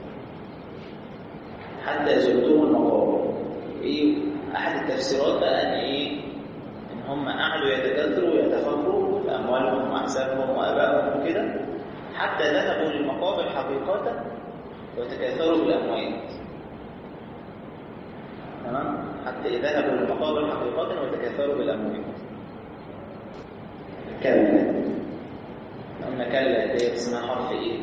حتى زرتم المقابر ايه احد التفسيرات بقى ان ايه ان هم قعدوا يتكاثروا ويتفكروا في اموالهم واحسابهم وابائهم وكده حتى ذهبوا للمقابر حقيقة وتكاثروا بالاموال تمام حتى إذا ذهبوا للمقابر حقيقة وتكاثروا بالأموال كلا قلنا كلا دي اسمها حرف إيه؟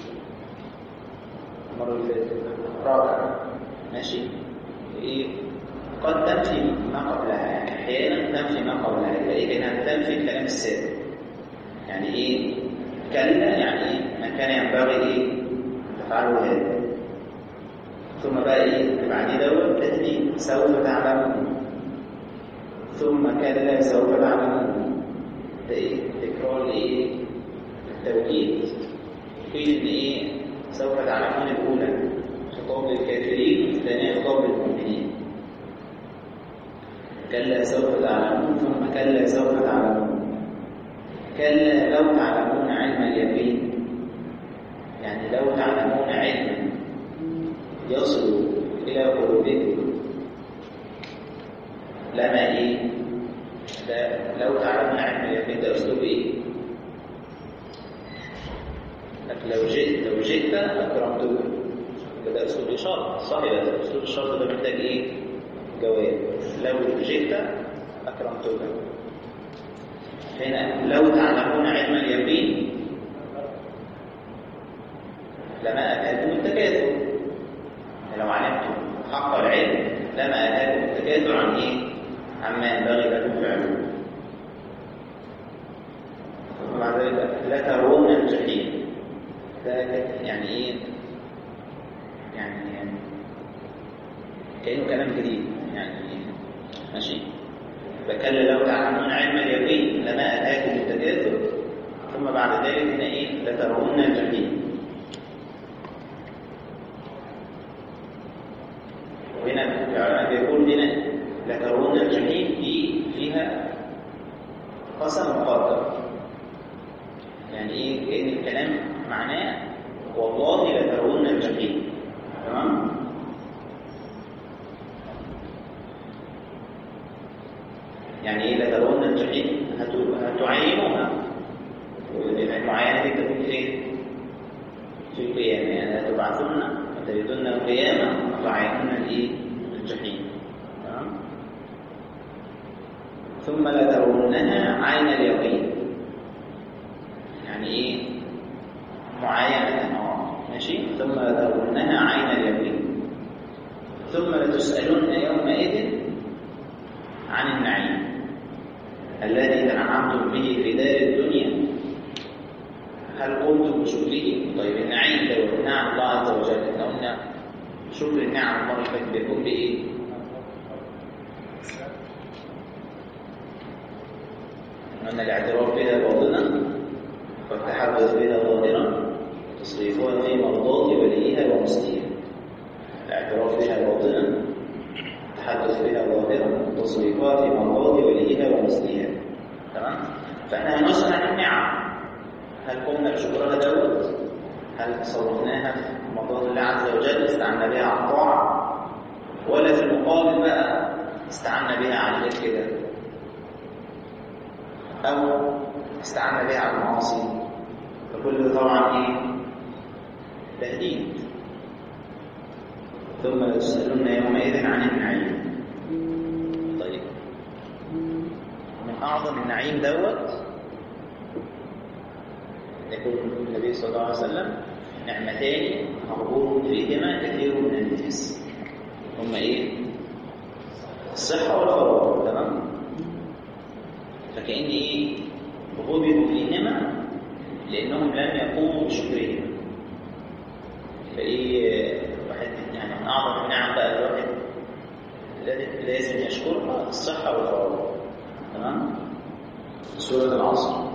المرة اللي فاتت رابع ماشي إيه؟ قد تنفي ما قبلها يعني أحيانا تنفي ما قبلها تلاقي كأنها تنفي الكلام السابق يعني إيه؟ كلا يعني إيه؟ ما كان ينبغي إيه؟ تفعله هذا ثم بقى ايه بعد دوت تهديد سوف تعلمون ثم كلا سوف تعلمون ده ايه تكرار الايه التوكيد قيل ان ايه سوف تعلمون الاولى خطاب للكافرين والثانيه خطاب للمؤمنين كلا سوف تعلمون ثم كلا سوف تعلمون كلا لو تعلمون علم اليقين يعني لو تعلمون علما يصل إلى قلوبكم لما إيه ده لو تعلمنا علم اليقين ده أسلوب إيه لك لو جئت لو جئت أكرمتك ده أسلوب إشارة صحيح ده أسلوب الشرط ده محتاج إيه جواب لو جئت أكرمتك هنا لو تعلمون علم اليقين لما أتاكم التكاثر لو علمتم حق العلم لما أتاكم التكاثر عن إيه؟ عما ينبغي لكم فعله وبعد ذلك لترون الجحيم ده يعني إيه؟ يعني كأنه كلام جديد يعني ماشي فكلا لو تعلمون علم اليقين لما أتاكم التكاثر ثم بعد ذلك هنا إيه؟ لترون الجحيم وهنا العلماء بيقول هنا لترون الجحيم دي فيها قسم مقدر يعني ايه كأن الكلام معناه والله لترون الجحيم تمام يعني ايه لترون الجحيم هتعينوها المعاينه دي تكون فين في القيامة يعني تبعثن وتجدن القيامة وتعينن الإيه؟ الجحيم تمام ثم لترونها عين اليقين يعني إيه معاينة اه ماشي ثم لترونها عين اليقين ثم لتسألن يومئذ عن النعيم الذي تنعمتم به في دار الدنيا هل قمتم بشكره؟ طيب النعيم لو نعم الله عز وجل احنا قلنا شكر النعم المره اللي فاتت بيكون بايه؟ قلنا الاعتراف بها باطنا والتحدث بها ظاهرا تصريفها في مرضات وليها ومسلمها الاعتراف بها باطنا التحدث بها ظاهرا تصريفها في مرضات وليها ومسلمها تمام؟ فاحنا هنسأل عن النعم هل قمنا بشكرها دوت؟ هل صرفناها في مرضات الله عز وجل استعنا بها على الطاعة؟ ولا في المقابل بقى استعنا بها على غير كده؟ أو استعنا بها على المعاصي فكل ده طبعا إيه؟ تهديد ثم لتسألن يومئذ عن النعيم طيب من أعظم النعيم دوت يقول النبي صلى الله عليه وسلم نعمتان مغبور فيهما كثير من الناس هما ايه الصحة والفراغ تمام فكأن ايه غبروا فيهما لأنهم لم يقوموا بشكرهما فايه واحد يعني من أعظم النعم بقى الواحد لازم يشكرها الصحة والفراغ تمام سورة العصر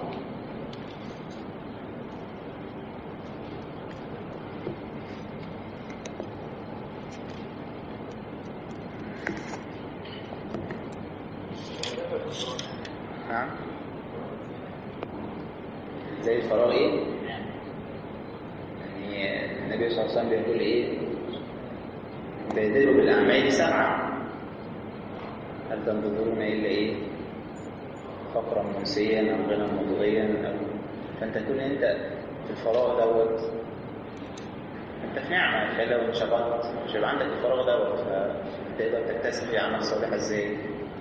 نعم زي الفراغ ايه يعني النبي صلى الله عليه وسلم بيقول ايه بادروا بالاعمال سبعه هل تنتظرون الا ايه فقرا منسيا او غنى مضغيا او فانت تكون انت في الفراغ دوت انت في نعمه فلو انشغلت مش هيبقى عندك الفراغ دوت فتقدر تكتسب في اعمال صالحه ازاي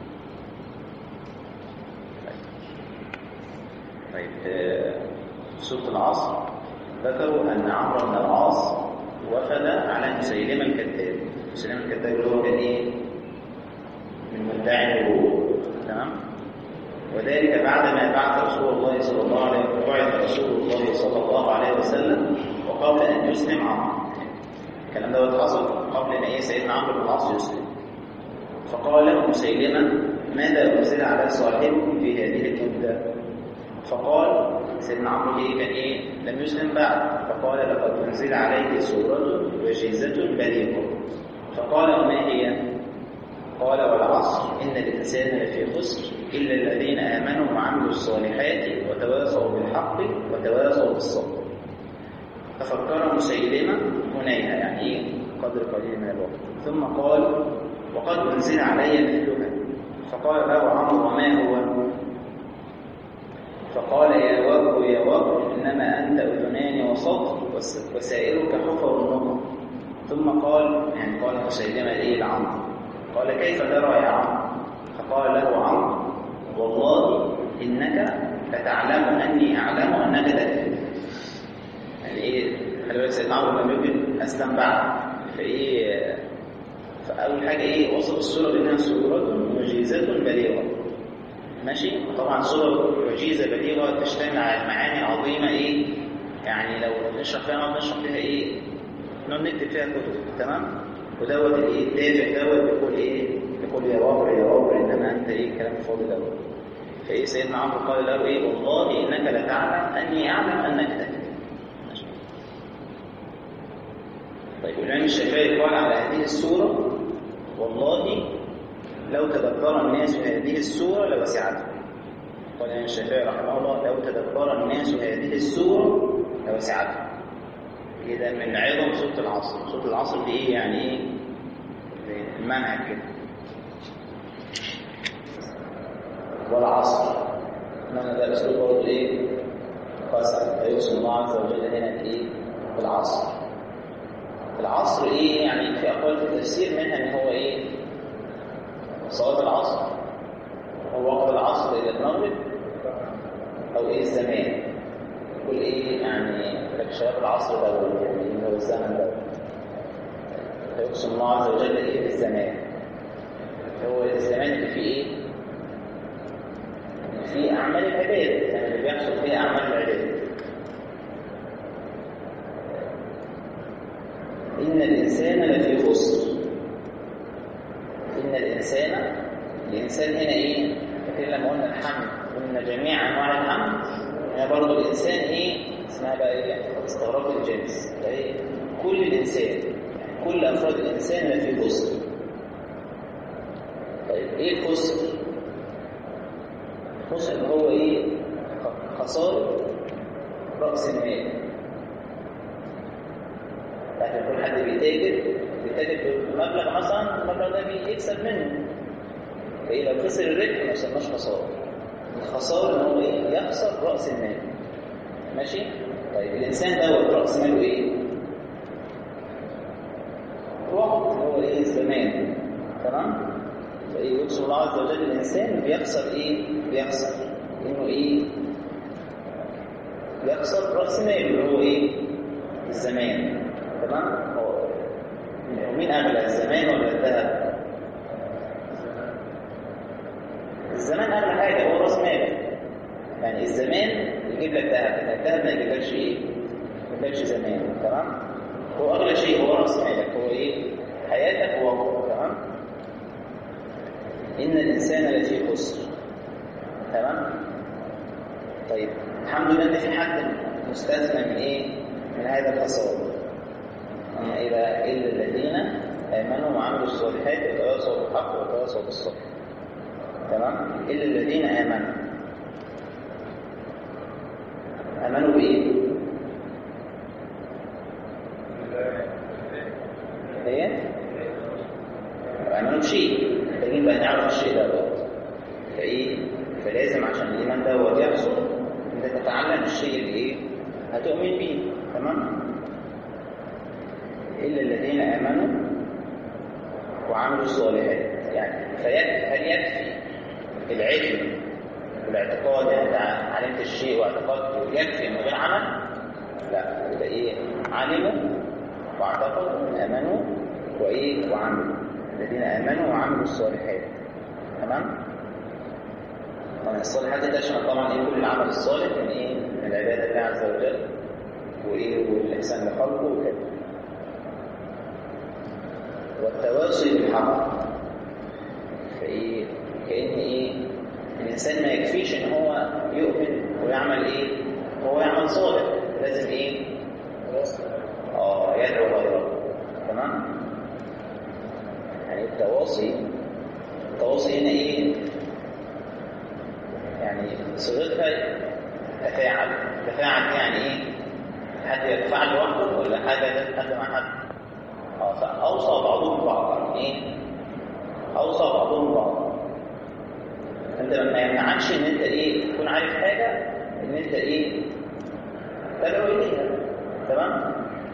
طيب في سورة العصر ذكروا أن عمرو بن العاص وفد على مسيلمة الكذاب مسيلمة الكذاب اللي هو كان إيه؟ من مدعي النبوة تمام؟ وذلك بعدما بعث رسول الله صلى الله عليه وسلم بعث رسول الله صلى الله عليه وسلم وقبل أن يسلم عمرو الكلام دوت حصل قبل أن إيه سيدنا عمرو بن العاص يسلم فقال له مسيلمة ماذا أنزل على صاحبكم في هذه المدة؟ فقال سيدنا عمرو ايه كان ايه لم يسلم بعد فقال لقد انزل عليه سوره وجيزه بليغه فقال وما هي قال والعصر ان الانسان لفي خسر الا الذين امنوا وعملوا الصالحات وتواصوا بالحق وتواصوا بالصبر تفكر مسيلمه هنيها يعني ايه قدر قليل من الوقت ثم قال وقد انزل علي مثلها فقال له عمرو وما هو فقال يا واب يا واب إنما أنت أذنان وصدر وسائرك حفر النقر ثم قال يعني قال مسيلمة إيه لعمرو قال كيف ترى يا عمرو فقال له عمرو والله إنك لتعلم أني أعلم أنك تكذب يعني إيه خلي بالك سيدنا عمرو لما يمكن أسلم بعد فإيه فأول حاجة إيه وصف السورة بأنها سورة وجيزة بليغة ماشي طبعا صورة وجيزة بليغة تشتمل على معاني عظيمة ايه يعني لو نشرح فيها نقعد نشرح فيها ايه نقعد نكتب فيها كتب تمام ودوت الايه الدافع دوت بيقول ايه بيقول يا وابر يا وابر انما انت ايه الكلام الفاضي دوت فايه سيدنا عمرو قال له ايه والله انك لتعلم اني اعلم انك تكذب ماشي طيب الامام الشافعي قال على هذه السوره والله لو تدبر الناس هذه السورة لوسعتهم قال الإمام الشافعي رحمه الله لو تدبر الناس هذه السورة لوسعتهم كده من عظم سورة العصر سورة العصر دي إيه يعني إيه المنهج كده والعصر إنما ده أسلوب برضه إيه قسم فيقسم الله عز وجل هنا بإيه في العصر العصر ايه يعني في اقوال في التفسير منها ان هو ايه صلاه العصر هو وقت العصر الى المغرب او ايه الزمان يقول ايه يعني لك شباب العصر ده يعني هو الزمن ده فيقسم الله عز وجل ايه بالزمان هو الزمان اللي فيه ايه في اعمال العباد يعني اللي بيحصل فيه اعمال العباد إن الإنسان لفي خسر إن الإنسان الإنسان هنا إيه؟ فاكر لما قلنا الحمد قلنا جميع أنواع الحمد هنا برضه الإنسان إيه؟ اسمها بقى إيه؟ استغراق الجنس إيه؟ كل الإنسان يعني كل أفراد الإنسان لفي خسر طيب إيه الخسر؟ الخسر اللي هو إيه؟ خسارة رأس المال لكن كل حد بيتاجر بيتاجر بمبلغ مثلا المبلغ ده بيكسب منه فإيه لو خسر الربح ما يسماش خسارة الخسارة إن هو إيه يخسر رأس المال ماشي طيب الإنسان دوت رأس ماله إيه؟ وقت هو إيه الزمان تمام؟ فإيه يقسم الله عز وجل الإنسان بيخسر إيه؟ بيخسر إنه إيه؟ يخسر رأس ماله اللي هو إيه؟ الزمان تمام هو مين اغلى الزمان ولا الذهب الزمان اغلى حاجه هو راس مالك يعني الزمان يجيب لك ذهب لكن الذهب ما يجيبلكش ايه ما يجيبلكش زمان تمام هو اغلى شيء هو راس مالك هو ايه حياتك هو تمام ان الانسان لفي خسر تمام طيب الحمد لله ان في حد مستثنى من ايه من هذا الخساره إلى إلا الذين آمنوا وعملوا الصالحات وتواصوا بالحق وتواصوا بالصبر تمام إلا الذين آمنوا آمنوا بإيه؟ إيه؟ آمنوا بشيء محتاجين بقى نعرف الشيء دوت فإيه؟ فلازم عشان الإيمان دوت يحصل أنت تتعلم الشيء اللي إيه؟ هتؤمن بيه تمام؟ إلا الذين آمنوا وعملوا الصالحات يعني فيكفي هل يكفي العلم والاعتقاد يعني انت علمت الشيء واعتقدته يكفي من غير عمل؟ لا يبقى ايه؟ علموا واعتقدوا امنوا وايه؟ وعملوا الذين امنوا وعملوا الصالحات تمام؟ طبعا الصالحات دي تشمل طبعا ايه كل العمل الصالح من ايه؟ من العباده لله عز وجل وايه؟ والاحسان لخلقه وكده والتواصي بالحق فايه كان ايه الانسان ما يكفيش ان هو يؤمن ويعمل ايه هو يعمل صالح لازم ايه اه يدعو غيره تمام يعني التواصي التواصي هنا ايه يعني صيغتها تفاعل تفاعل يعني ايه حد يتفاعل لوحده ولا حاجه حد مع حد فأوصى بعضهم بعضا ايه أوصى بعضهم بعضا انت ما يمنعكش ان انت ايه تكون عارف حاجة ان انت ايه تدعو اليها تمام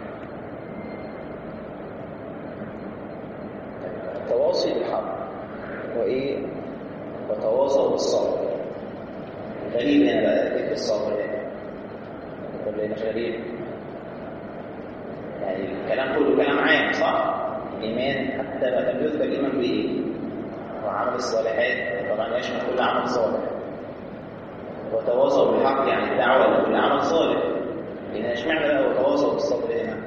التواصي بالحق وايه وتواصوا بالصبر غريب هنا بقى ذكر الصبر هنا ولا مش غريب يعني الكلام كله كلام عام صح؟ الإيمان حتى ما لم يذكر الإيمان بإيه؟ وعمل الصالحات طبعا يشمل كل عمل صالح وتواصوا بالحق يعني الدعوة لكل عمل صالح لأن اشمعنى بقى وتواصوا بالصبر هنا؟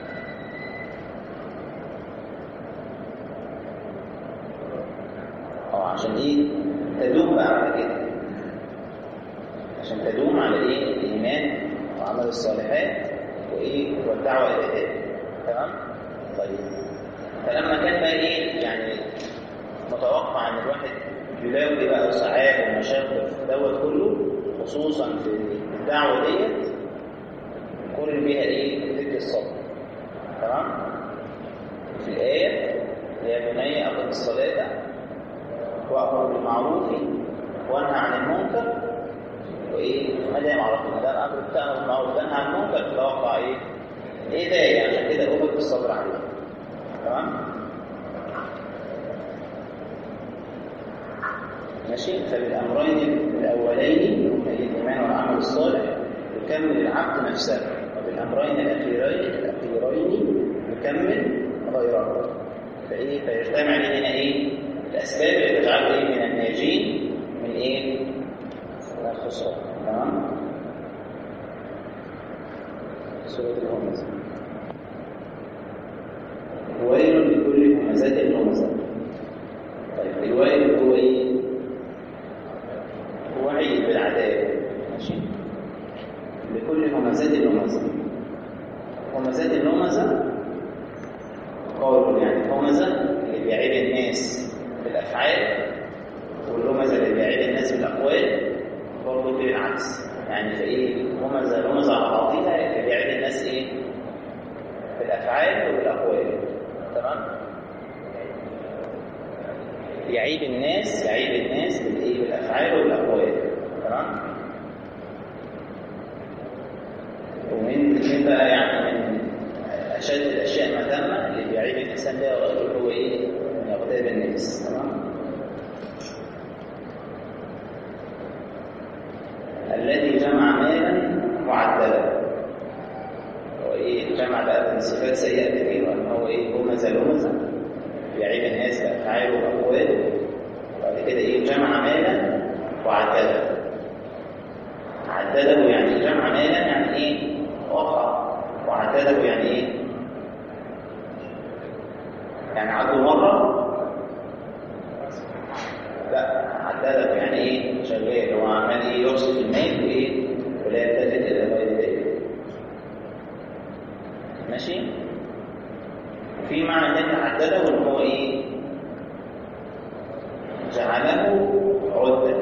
اه عشان ايه؟ تدوم بقى على كده عشان تدوم على ايه؟ الإيمان وعمل الصالحات وايه والدعوه الى ذلك تمام طيب فلما كان بقى ايه يعني متوقع ان الواحد يلاقي بقى وصعاب ومشاكل دوت كله خصوصا في الدعوه ديت كل بيها ايه ذكر الصبر تمام في الايه يا بني اقم الصلاه وامر بالمعروف وانهى عن المنكر وايه ما دام عرفنا ده الامر بتاعنا بالمعروف تنهى عن المنكر تتوقع ايه ايه ده عشان كده أمر بالصبر عليه تمام ماشي فبالأمرين الأولين هما الإيمان والعمل الصالح يكمل العبد نفسه وبالأمرين الأخيرين الأخيرين يكمل غيره فإيه فيجتمع لي هنا إيه الأسباب اللي تجعله إيه من الناجين من إيه من الخسران تمام سورة الهمزة ويل لكل همزة همزة طيب الويل هو إيه هو عيد بالعذاب ماشي لكل همزة همزة همزات الهمزة قالوا يعني همزة اللي بيعيب الناس بالأفعال والهمزة اللي بيعيب الناس بالأقوال برضه كده العكس يعني فإيه همزة الهمزة على بعضيها اللي بيعيب الناس إيه بالأفعال وبالأقوال تمام يعيب الناس يعيب الناس بالايه بالافعال والاقوال تمام ومن من بقى يعني من اشد الاشياء مذمه اللي بيعيب الانسان بها وغيره هو ايه من يغتاب الناس تمام الذي جمع مالا معدلا هو ايه جمع بقى من صفات سيئه كثيره ان هو ايه همزه لمزه بيعيب الناس بأفعاله وأقواله وبعد كده إيه جمع مالا وعدده عدده يعني جمع مالا يعني إيه وقع وعدده يعني إيه يعني عده مرة لا عدده يعني إيه شغال هو عمال إيه يرصد المال وإيه ولا يلتفت إلى غير ذلك ماشي في معنى تاني عدده ان هو ايه جعله عدة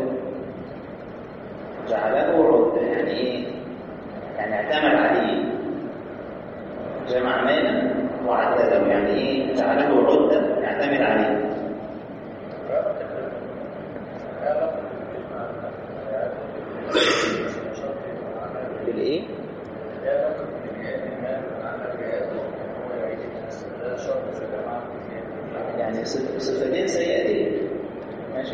جعله عدة يعني ايه يعني اعتمد عليه جمع مالا وعدده يعني ايه جعله عدة يعتمد عليه بالايه يعني صفتين سيئتين ماشي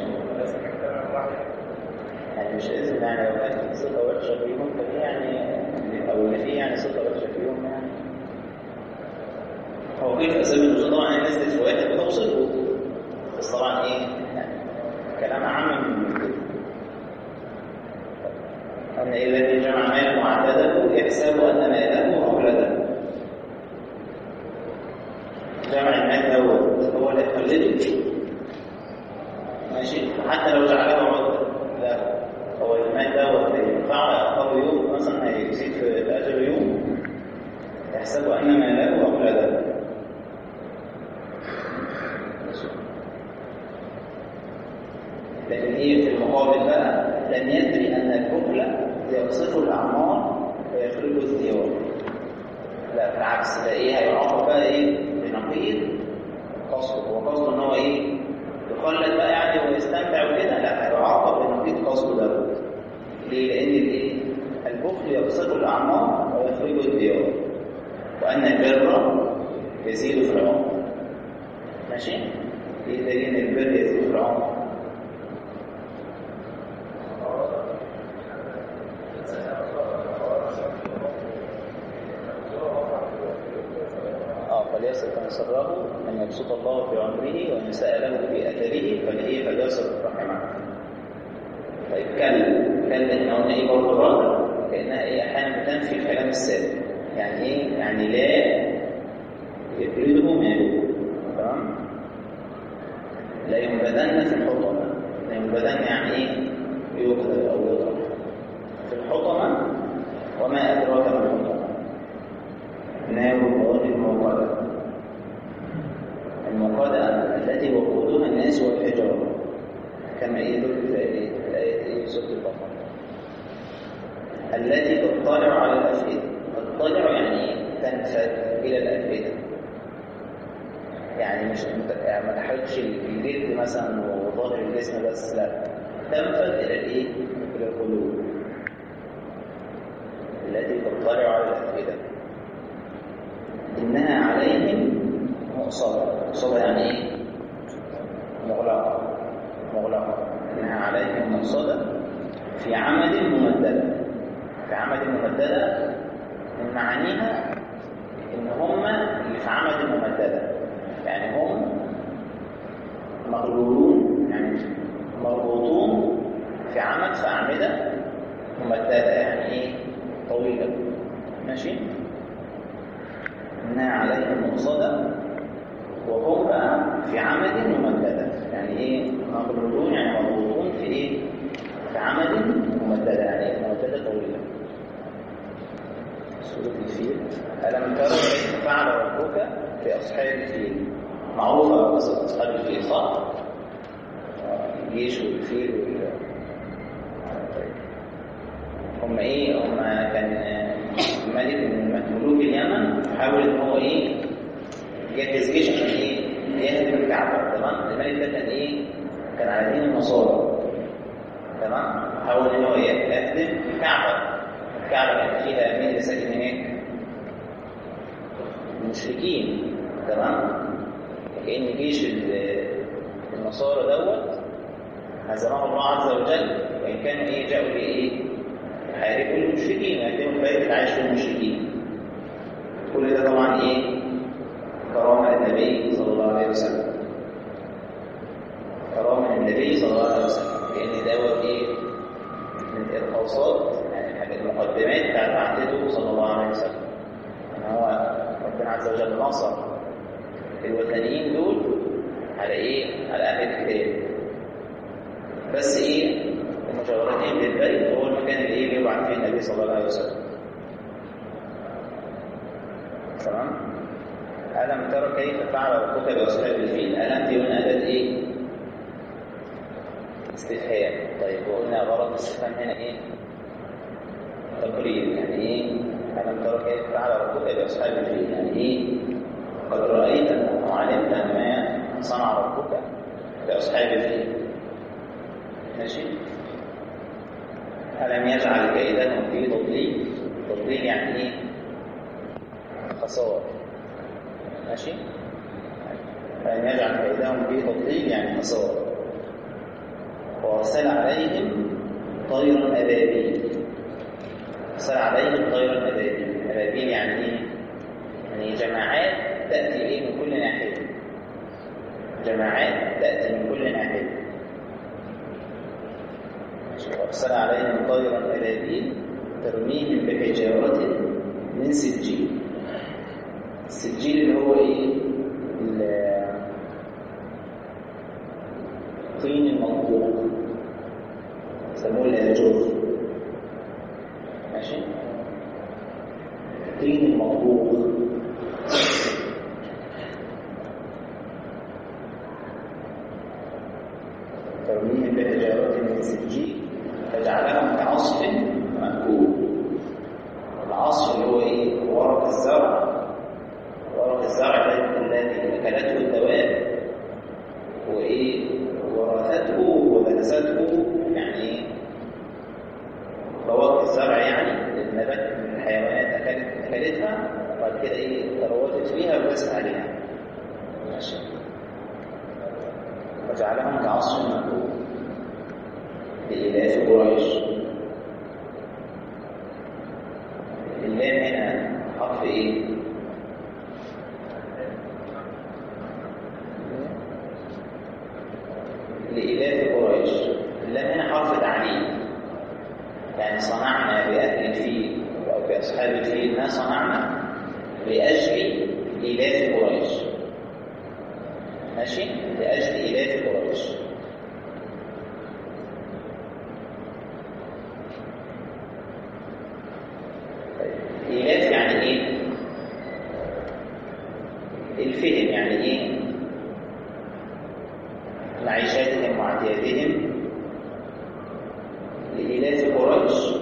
يعني مش لازم يعني لو كان في صفه وحشه فيهم فدي يعني او اللي فيه يعني صفه وحشه فيهم يعني هو كيف اسباب النزول طبعا الناس دي في واحد بتوصفه بس طبعا ايه يعني كلام عام من كده أن إذا جمع مال معدده يحسب أن ماله أولده جمع المال دوت هو اللي يقلده ماشي حتى لو جعله عدة لا هو المال دوت ينفعه يأخذ يوم مثلا هيزيد في الأجر يوم يحسب أن ماله أولده لكن هي في المقابل بقى لم يدري أن البخل يقصف الأعمار ويخرج الديار لا بالعكس ده إيه هيعاقب بقى إيه بنقيض قصده هو قصده إن هو إيه يقلد بقى يعني ويستمتع وكده لا هيعاقب بنقيض قصده دوت ليه؟ لأن الإيه البخل يقصف الأعمار ويخرج الديار وأن البر يزيد في العمر ماشي؟ ايه دليل ان البر يزيد في العمر؟ اه فليصل من سره ان يبسط الله في عمره وان ساله في اثره فلايه فليصل رحمه. طيب كلا كلا احنا قلنا ايه برضه الراجل كانها ايه احيانا بتنفي الكلام السابق يعني ايه؟ يعني لا يفرده ماله تمام؟ لا ينبذن في الحطمة لا ينبذن يعني ايه؟ يقتل او يضرب في الحطمة وما أدراك ما الحطمة نار الله الموقدة الموقدة التي وقودها الناس والحجارة كما يدل في الآية إيه سورة البقرة التي تطلع على الأفئدة تطلع يعني إيه؟ تنفذ إلى الأفئدة يعني مش يعني ما تحركش الجلد مثلا وظاهر الجسم بس لا تنفذ إلى الإيه؟ إلى القلوب التي تطلع على الأفئدة إنها عليهم مؤصدة مؤصدة يعني إيه؟ مغلقة مغلقة إنها عليهم مؤصدة في عمد ممددة في عمد ممددة من معانيها إن هم اللي في عمد ممددة يعني هم مغلولون يعني مربوطون في عمد في أعمدة ممددة يعني إيه طويلة ماشي إنها عليهم مؤصدة وهم بقى في عمد ممددة يعني إيه مغلولون يعني مربوطون في إيه في عمد ممددة يعني ممددة طويلة سورة الفيل ألم تروا كيف فعل ربك بأصحاب الفيل معروفة قصة أصحاب الفيل صح؟ الجيش والفيل وال هم ايه هم كان ملك من ملوك اليمن حاول ان هو ايه يجهز جيش عشان ايه يهدم الكعبه تمام الملك ده كان ايه كان على دين النصارى تمام حاول ان هو يهدم الكعبه الكعبه كان فيها مين اللي ساكن هناك المشركين تمام كأن جيش النصارى دوت هزمه الله عز وجل وإن كانوا إيه جاءوا لإيه يحاربوا المشركين ويهدموا البيت اللي عايش فيه المشركين كل ده طبعا إيه كرامة للنبي صلى الله عليه وسلم كرامة للنبي صلى الله عليه وسلم لأن دوت إيه من الأوساط يعني حاجة المقدمات بتاعت عهدته صلى الله عليه وسلم إن هو ربنا عز وجل نصر الوثنيين دول على ايه؟ على اهل الكتاب بس ايه؟ المجاورتين للبيت هو المكان اللي ايه بيبعت فيه النبي صلى الله عليه وسلم تمام؟ ألم ترى كيف فعل ربك بأصحاب الفيل؟ ألم دي هنا أداة إيه؟ استفهام طيب وقلنا غرض الاستفهام هنا إيه؟ تقرير يعني إيه؟ ألم ترى كيف فعل ربك بأصحاب الفيل؟ يعني إيه؟ قد رأيت وعلمت ما صنع ربك بأصحاب الفيل ماشي ألم يجعل كيدهم في تضليل تضليل يعني إيه خسارة ماشي ألم يجعل كيدهم في تضليل يعني خسارة وأرسل عليهم طيرا أبابيل أرسل عليهم طيرا أبابيل أبابيل يعني إيه يعني جماعات تأتي إيه من كل ناحية جماعات تأتي من كل ناحية وأرسل عليهم طيرا أبابيل ترميهم بحجارة من سجيل السجيل اللي هو إيه الطين المنطوق يسموه الهجوز ماشي الطين المنطوق ترميهم بحجارة من سجيل فجعلهم كعصف مأكول العصف اللي هو ايه ورق الزرع ورق الزرع الذي اكلته الدواب وايه ورثته ودنسته يعني ايه بواقي الزرع يعني النبات من الحيوانات اكلت اكلتها وبعد كده ايه تروتت فيها ودست عليها ماشي وجعلهم كعصف مأكول لإلاف قريش اللام هنا حرف ايه؟ لإلاف قريش اللام هنا حرف تعليل يعني صنعنا بأهل الفيل أو بأصحاب الفيل ما صنعنا لأجل إلاف قريش ماشي؟ لأجل إلاف قريش إيلاف يعني إيه؟ الفهم يعني إيه؟ معيشاتهم واعتيادهم لإيلاف قريش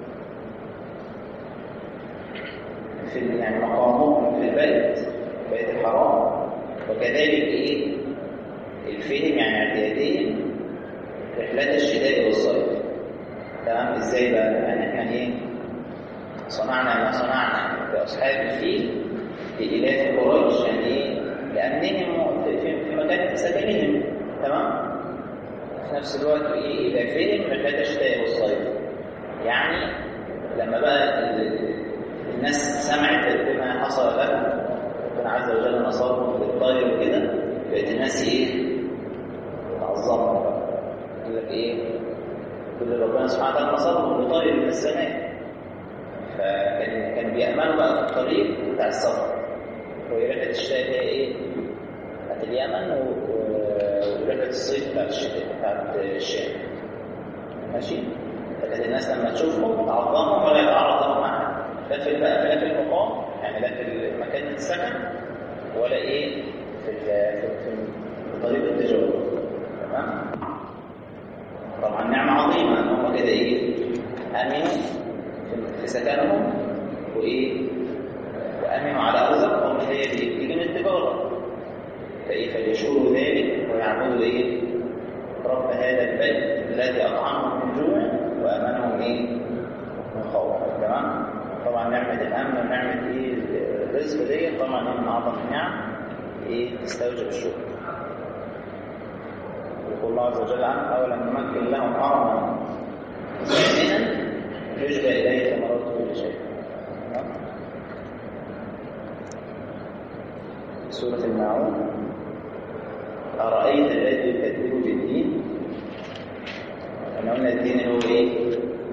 في يعني مقامهم في البيت بيت الحرام وكذلك إيه؟ الفهم يعني اعتيادهم رحلات الشتاء والصيف تمام ازاي بقى يعني احنا ايه صنعنا ما صنعنا بأصحاب الفيل لإلاف قريش يعني إيه؟ لأمنهم في, في, في مكان سكنهم تمام؟ في نفس الوقت إيه؟ إلافهم رحلة الشتاء والصيف يعني لما بقى ال- الناس سمعت بما حصل لهم ربنا عز وجل نصرهم بالطير وكده بقت الناس ايه تعظمهم بقى يقول لك ايه كل ربنا سبحانه وتعالى نصرهم بطير من السماء فكان كانوا بيأمنوا بقى في الطريق بتاع السفر وهي رحلة الشتاء اللي هي ايه بتاعت اليمن و- و- ورحلة الصيف بتاعت الشتاء بتاعت الشام ماشي فكانت الناس لما تشوفهم تعظمهم ولا يتعرضوا معاها لا في بقى لا في المقام يعني لا في مكان السكن ولا ايه في ال- في في في طريق التجاره تمام طبعا نعمه عظيمه ان هم كده ايه امنوا في- في سكنهم وايه وامنوا على ارزاقهم اللي هي بتيجي من التجاره فايه فليشكروا ذلك ويعبدوا ايه رب هذا البيت الذي اطعمهم من جوع وامنهم ايه من خوف تمام طبعا نعمه الامن ونعمه ايه الرزق دي طبعا هي من اعظم النعم ايه تستوجب الشكر يقول الله عز وجل عنه اولم نمكن لهم حرما امنا يجبى اليه ثمرات كل شيء تمام؟ سوره الماعون أرأيت الذي يكذب بالدين احنا قلنا الدين هو ايه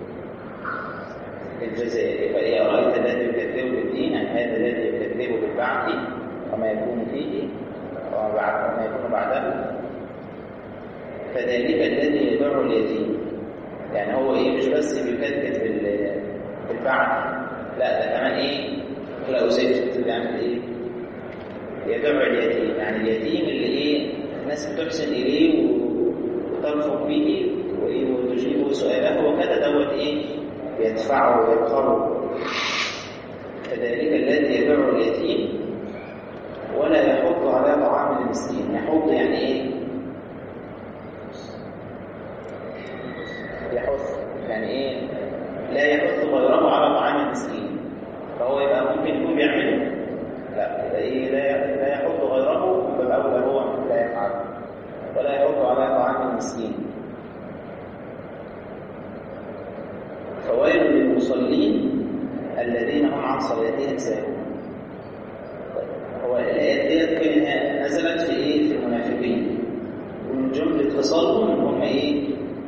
الجزاء يبقى ايه أرأيت الذي يكذب بالدين يعني هذا الذي يكذب بالبعث وما يكون فيه وما بعد وما يكون بعده فذلك الذي يدعو اليتيم يعني هو ايه مش بس بيكذب بال- بالبعث لا ده كمان ايه لا زفت بيعمل ايه يدعو اليتيم يعني اليتيم اللي ايه الناس بتحسن اليه و- وترفق به وايه وتجيب سؤاله وكذا دوت ايه يدفعه ويبخره كذلك الذي يدعو اليتيم ولا يحض على طعام المسكين يحض يعني ايه يحث يعني ايه لا يحث غيره على طعام المسكين فهو يبقى ممكن يكون بيعمله لا يبقى ايه لا لا يحض غيره بل اولى هو لا يفعل ولا يحض على طعام المسكين فويل للمصلين الذين هم عن صلاتهم ساهون هو الايات ديت كانت نزلت في ايه في المنافقين ومن جمله خصالهم ان هم ايه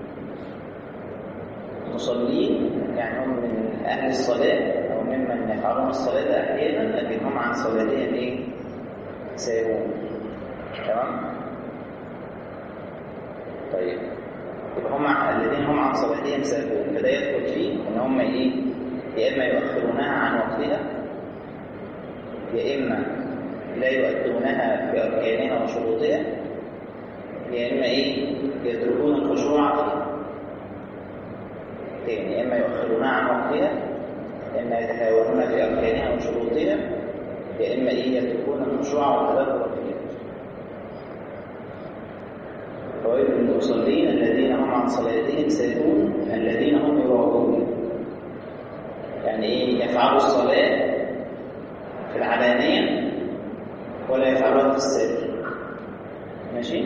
مصلين يعني هم من اهل الصلاه او ممن يفعلون الصلاه احيانا لكن هم عن صلاتهم ايه ساهون تمام طيب يبقى هم الذين هم عن صلاتهم ساهون فده يدخل فيه ان هم ايه يا اما يؤخرونها عن وقتها يا اما لا يؤدونها باركانها وشروطها يا اما ايه يتركون الخشوع فيها تاني يا اما يؤخرونها عن وقتها يا اما يتهاونون في اركانها وشروطها يا اما ايه يتركون الخشوع والتدبر فيها فويل للمصلين الذين هم عن صلاتهم ساهون الذين هم يراءون يعني ايه يفعلوا الصلاه في العلانيه ولا يفعلوها في السر ماشي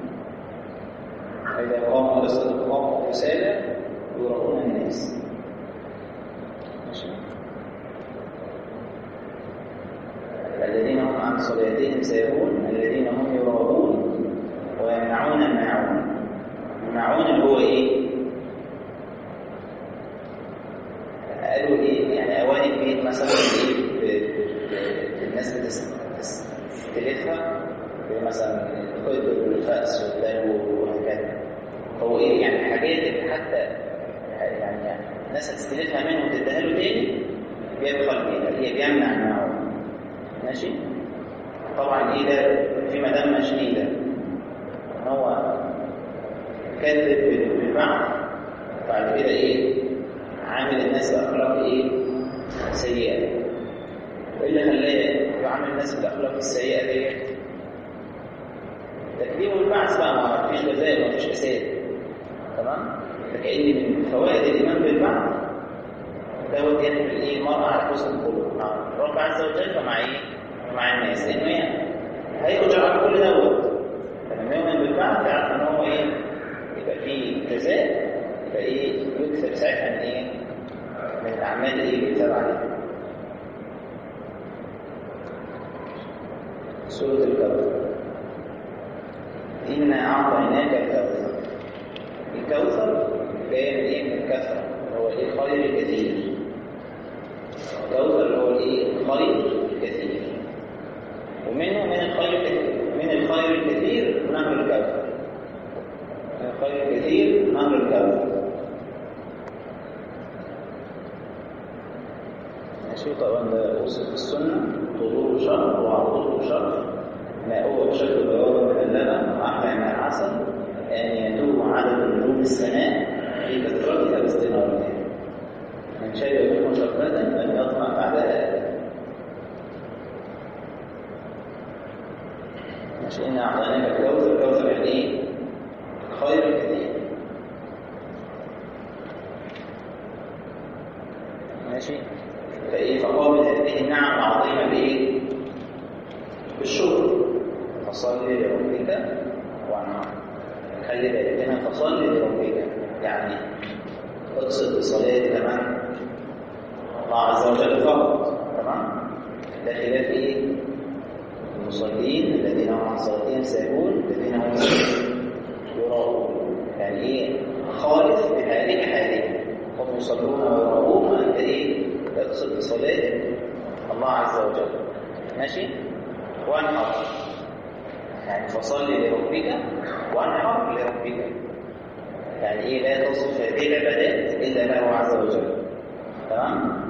فإذا قاموا إلى الصلاة قاموا رسالة يراؤون الناس ماشي الذين هم عن صلاتهم ساهون الذين هم يراؤون ويمنعون الماعون الماعون اللي هو ايه قالوا ايه يعني اواني البيت مثلا ايه ب- ب- الناس بتس- بتستلفها زي مثلا الخيط والفأس والدلو وهكذا هو ايه يعني الحاجات اللي حتى يعني, يعني الناس هتستلفها منه وتديها له تاني بيبخل بيها هي بيمنع الماعون ماشي طبعا ايه ده في مدامة شديدة ان هو كذب بالبعث بعد كده ايه عامل الناس باخلاق ايه سيئه وايه اللي خلاه يعامل الناس بالاخلاق السيئه ديت تكذيب البعث بقى ما فيش جزاء ما فيش حساب تمام فكأن من فوائد الايمان بالبعث دوت يحمل ايه المرء على حسن الخلق مع الرب عز وجل ومع ايه مع الناس لانه يعني هيرجع على كل دوت فلما يؤمن بالبعث يعرف ان هو ايه يبقى فيه جزاء يبقى ايه يكسب ساعتها من ايه من الاعمال اللي ايه بيكتب عليها سورة الكوثر إنا أعطيناك الكوثر الكوثر جاي من إيه؟ من الكثرة هو إيه الخير الكثير الكوثر اللي هو الإيه؟ الخير الكثير ومنه من الخير الكثير من الخير الكثير نهر الكوثر من الخير الكثير نهر الكوثر ماشي طبعا ده وصف السنة طلوع شهر وعروضه شهر ماءه أشد بياضا من اللبن وأحلى من العسل أن يدوم عدد نجوم السماء في كثرتها باستنارتها من شرب منه شربة لم يطمع بعدها أبدا ماشي إن أعطيناك الكوثر الكوثر يعني إيه؟ خير كثير ماشي فإيه فقابل هذه النعم العظيمة بإيه؟ بالشكر فصل لربك وانحر خلي بالك هنا فصل لربك يعني اقصد بصلاة كمان الله عز وجل فقط تمام ده خلاف ايه؟ المصلين الذين هم عن صلاتهم ساهون الذين هم يراؤون يعني ايه؟ خالف بحالك حالك هم يصلون ويراؤون وانت ايه؟ تقصد بصلاة الله عز وجل ماشي؟ وانحر يعني فصل لربك وانحر لربك يعني ايه لا تصف هذه العبادات الا له عز وجل تمام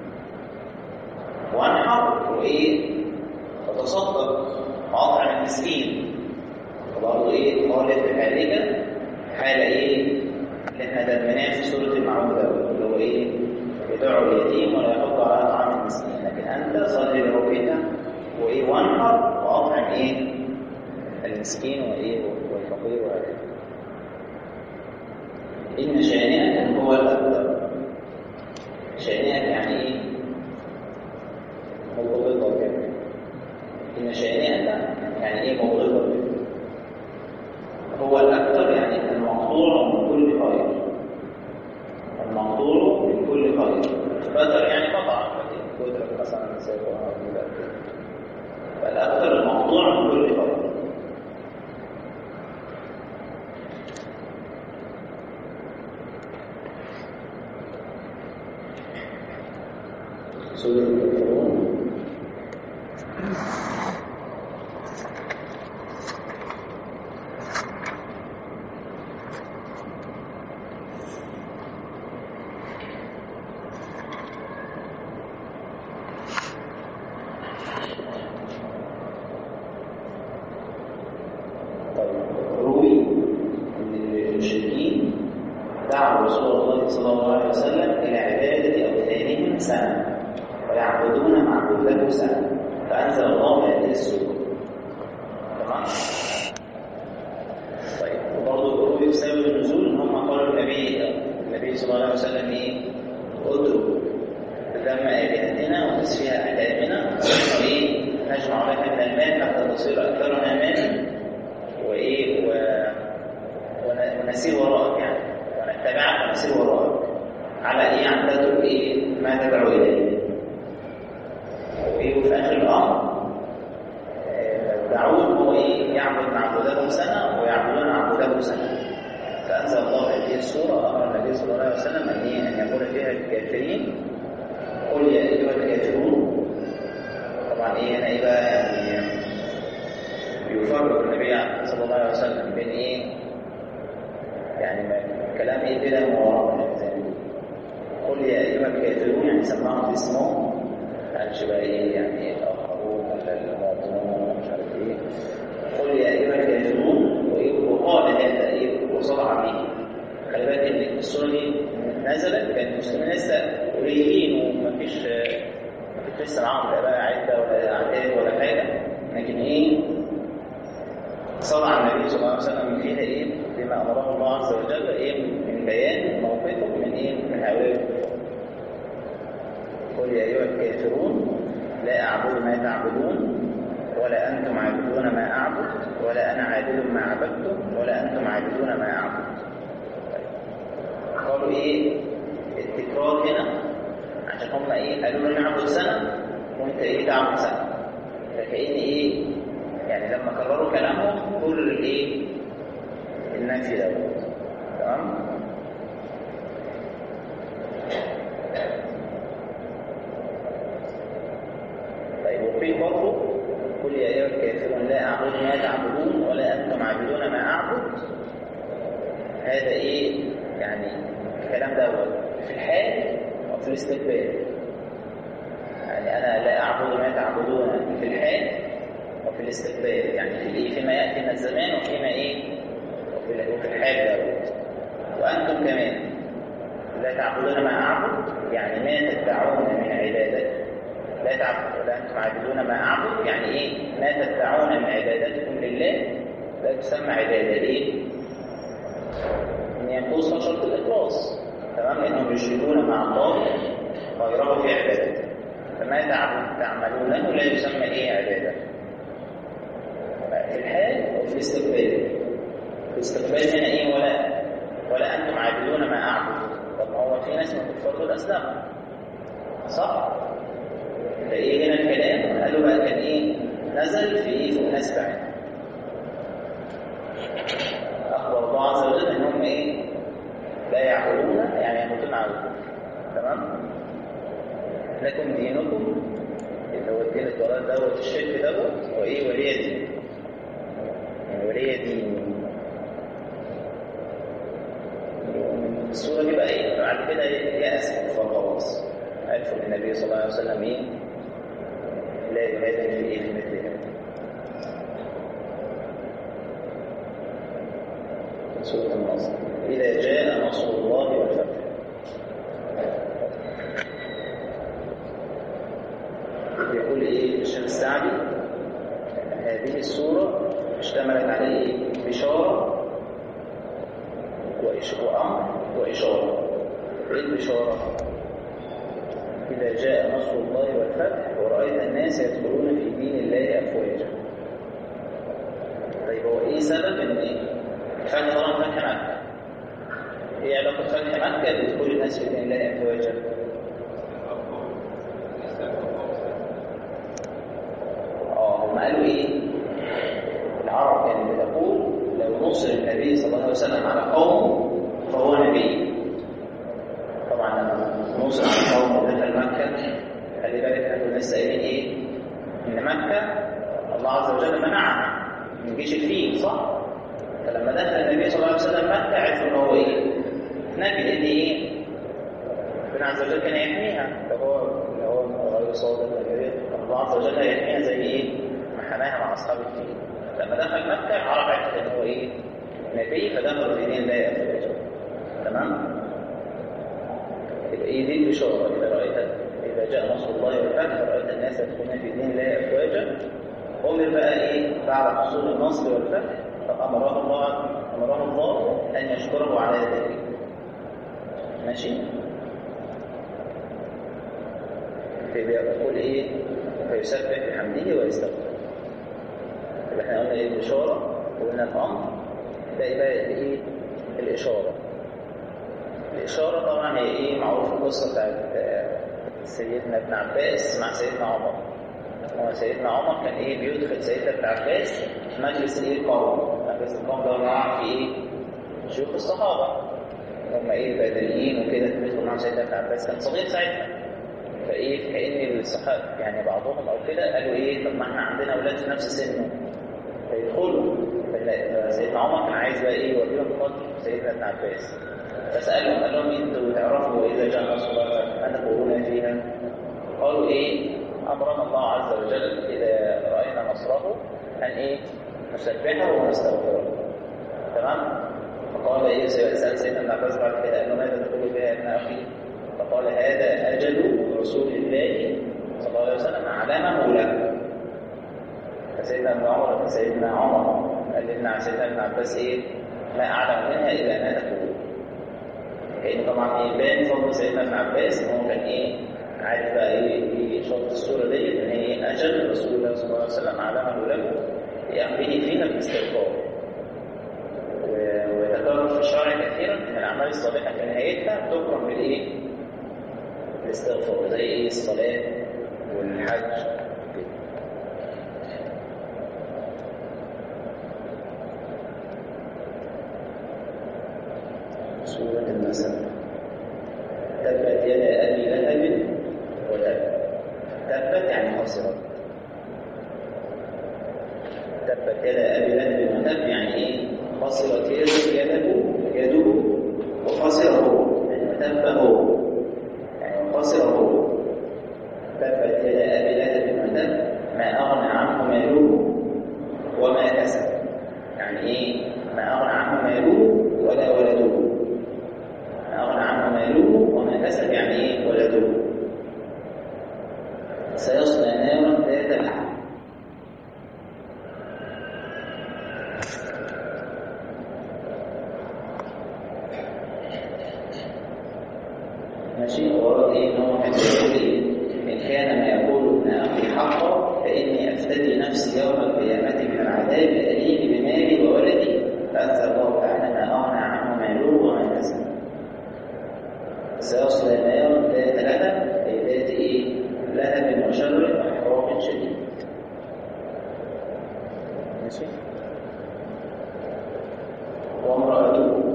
وانحر وايه وتصدق واطعم المسكين وبرضه ايه خالف بحالك حال ايه اللي احنا دمناه في سوره المعون ده اللي هو ايه يدعو اليتيم ولا يحض على طعام المسكين لكن انت صل لربك وايه وانحر واطعم ايه المسكين وايه والفقير وهكذا ان شانئك هو الابتر شانئك يعني ايه مبغضة كده ان شانئك يعني ايه مبغضة كده هو الاكثر يعني المقطوع من كل خير المقطوع من كل خير بدر يعني قطع قدرة مثلا سيكون فالأكثر المقطوع من كل خير سورة الكافرون روي ان المشركين دعوا رسول الله صلى الله عليه وسلم الى عباده اوثانهم سنه ويعبدون معبوده سنه فانزل الله هذه السوره تمام طيب وبرضه روي بسبب النزول ان هم قالوا النبي النبي صلى الله عليه وسلم ايه اترك دم الهتنا وتسفيها احلامنا وايه نجمع لك من المال حتى تصير اكثرنا مالا وايه و... ون- ونسير وراءك يعني ونتبعك ونسير وراءك على ايه عن تترك ايه ما تدعو اليه وايه وفي اخر الامر آه، دعوه هو ايه يعبد معبودته سنه ويعبدون معبوده سنه فانزل الله هذه السوره امر النبي صلى الله عليه وسلم ان ايه ان يقول فيها الكافرين قل يا ايها الكافرون طبعا ايه هنا ايه بقى يعني بيفرق النبي صلى الله عليه وسلم بين ايه يعني ما- كلام ايه بلا موراه زي ما بيقولوا. قل يا ايها الكافرون يعني سماهم باسمهم قالش بقى ايه يعني الاخرون ولا المواطنون مش عارف ايه قل يا ايها الكافرون وايه وقال هذا ايه وصدع به خلي بالك ان السوره دي نزلت كان المسلمين لسه قليلين ومفيش مفيش لسه معاهم لا بقى عده ولا اعداد ولا حاجه لكن ايه صنع النبي صلى الله عليه وسلم فيها ايه بما امره الله عز وجل ايه من بيان موقفه من ايه من هؤلاء الكفار قل يا ايها الكافرون لا اعبد ما تعبدون ولا أنتم عابدون ما أعبد ولا أنا عابد ما عبدتم ولا أنتم عابدون ما أعبد قالوا إيه التكرار هنا عشان هم إيه قالوا له نعبد سنة وأنت إيه تعبد سنة فكأن إيه يعني لما كرروا كلامهم كل الإيه النفي دوت تمام طيب وفي برضه قل يا ايها الكافرون لا اعبد ما تعبدون ولا انتم عابدون ما اعبد هذا ايه يعني الكلام دوت في الحال وفي الاستقبال يعني انا لا اعبد ما تعبدون في الحال وفي الاستقبال يعني في الايه فيما ياتي من الزمان وفيما ايه وفي وفي الحال دوت وانتم كمان لا تعبدون ما اعبد يعني ما تدعون من عبادتي لا تعبد ولا انتم عابدون ما اعبد يعني ايه ما تدعون من عبادتكم لله لا تسمى عباده ليه؟ ان ينقصها شرط الاخلاص تمام انهم يشركون مع الله غيره في عبادته فما تعمل تعملونه لا يسمى ايه عباده في الحال وفي الاستقبال في الاستقبال هنا ايه ولا ولا انتم عابدون ما اعبد طب ما هو في ناس من الكفار دول اسلموا صح؟ فايه هنا الكلام قالوا بقى كان ايه نزل في ايه في الناس بعد اخبر الله عز وجل ان هم ايه لا يعبدون يعني يموتون على الكفر تمام لكم دينكم اللي هو الدين الضلال دوت الشرك دوت وايه ولي دين يعني ولي دين الصورة دي بقى ايه بعد كده يأس فخلاص عرفوا ان النبي صلى الله عليه وسلم ايه لا يهادن في ايه في مثل هذا سورة النصر إذا جاء نصر الله والفتح يقول إيه الشيخ السعدي هذه السورة اشتملت على إيه؟ بشارة وأمر وإشارة إيه البشارة؟ إذا جاء نصر الله والفتح ورأيت الناس يدخلون في دين الله أفواجا طيب هو إيه سبب إن إيه؟ فتح طبعا فتح مكة إيه علاقة فتح مكة بدخول الناس في دين الله أفواجا؟ آه هم قالوا إيه؟ العرب كانت بتقول لو نصر النبي صلى الله عليه وسلم على قومه فهو نبي طبعا لما نصر على قومه ودخل مكة خلي بالك احنا لسه قايلين ايه؟ ان مكة الله عز وجل منعها من جيش الفيل صح؟ فلما دخل النبي صلى الله عليه وسلم مكة عرفوا ان هو ايه؟ نبي لان ايه؟ ربنا عز وجل كان يحميها فهو اللي هو غير صادق الله عز وجل هيحميها زي ايه؟ ما حماها مع اصحاب الفيل لما دخل مكة عرف عرفت ان هو ايه؟ نبي فدخلوا في دين الله أفواجا تمام؟ يبقى ايه دي البشارة إذا رأيت إذا جاء نصر الله والفتح رأيت الناس يدخلون في دين الله أفواجا أمر بقى إيه بعد حصول النصر والفتح فأمره الله أمره الله أن يشكره على ذلك ماشي؟ فيقول إيه فيسبح بحمده ويستغفر يبقى احنا قلنا ايه الإشارة وقلنا الأمر ده يبقى ايه الإشارة الإشارة طبعا هي ايه معروف القصة بتاعت سيدنا ابن عباس مع سيدنا عمر هو سيدنا عمر كان ايه بيدخل سيدنا ابن عباس في مجلس ايه القوم مجلس القوم ده معاه في ايه شيوخ الصحابة هم ايه بدنيين وكده بيدخل معاهم سيدنا ابن عباس كان صغير ساعتها فايه كأن الصحابة يعني بعضهم او كده قالوا ايه طب ما احنا عندنا اولاد في نفس سنه فيدخلوا سيدنا عمر كان عايز بقى ايه يوريهم فضل سيدنا ابن عباس فسألهم قال لهم انتوا تعرفوا اذا جاء نصر الله ما تقولون فيها؟ قالوا ايه؟ امرنا الله عز وجل اذا راينا نصره ان ايه؟ نسبحه ونستغفره تمام؟ فقال ايه سأل سيدنا ابن عباس بعد كده قال له ماذا تقول بها يا ابن اخي؟ فقال هذا اجل رسول الله صلى الله عليه وسلم علمه له فسيدنا ابن عمر سيدنا عمر قال لنا سيدنا ابن عباس ايه؟ ما اعلم منها الا ما تقول. لان طبعا ايه بان فضل سيدنا ابن عباس ان هو كان ايه؟ عارف بقى ايه ايه شرط السوره ديت ان هي اجل رسول الله صلى الله عليه وسلم علمه له يقضي فيها بالاستغفار و- وتكرر في الشرع كثيرا ان الاعمال الصالحه في نهايتها تكرم بالايه؟ الاستغفار زي ايه الصلاه والحج كده. سورة النساء تبت يدا أبي لهب وتب تبت يعني خسرت تبت يدا أبي لهب وتب يعني إيه خسرت يده يده يده وخسر هو يعني وتب هو يعني وخسر هو تبت يدا أبي لهب وتب ما أغنى عنه ماله وما كسب يعني إيه ما أغنى عنه ماله ولا ولده ما أغنى عنه ماله وما كسب يعني إيه ولده سيصلى نارا ذات لهب ماشي ورد ايه ان هو كان بيقول ايه ان كان ما يقول ابن اخي حقا فاني افتدي نفسي يوم القيامه من العذاب الاليم بمالي وولدي فانزل الله تعالى ما اغنى عنه ماله وما كسب سيصلى نارا ذات لهب اي ذات ايه لهب وشر وحرام شديد ماشي وامرأته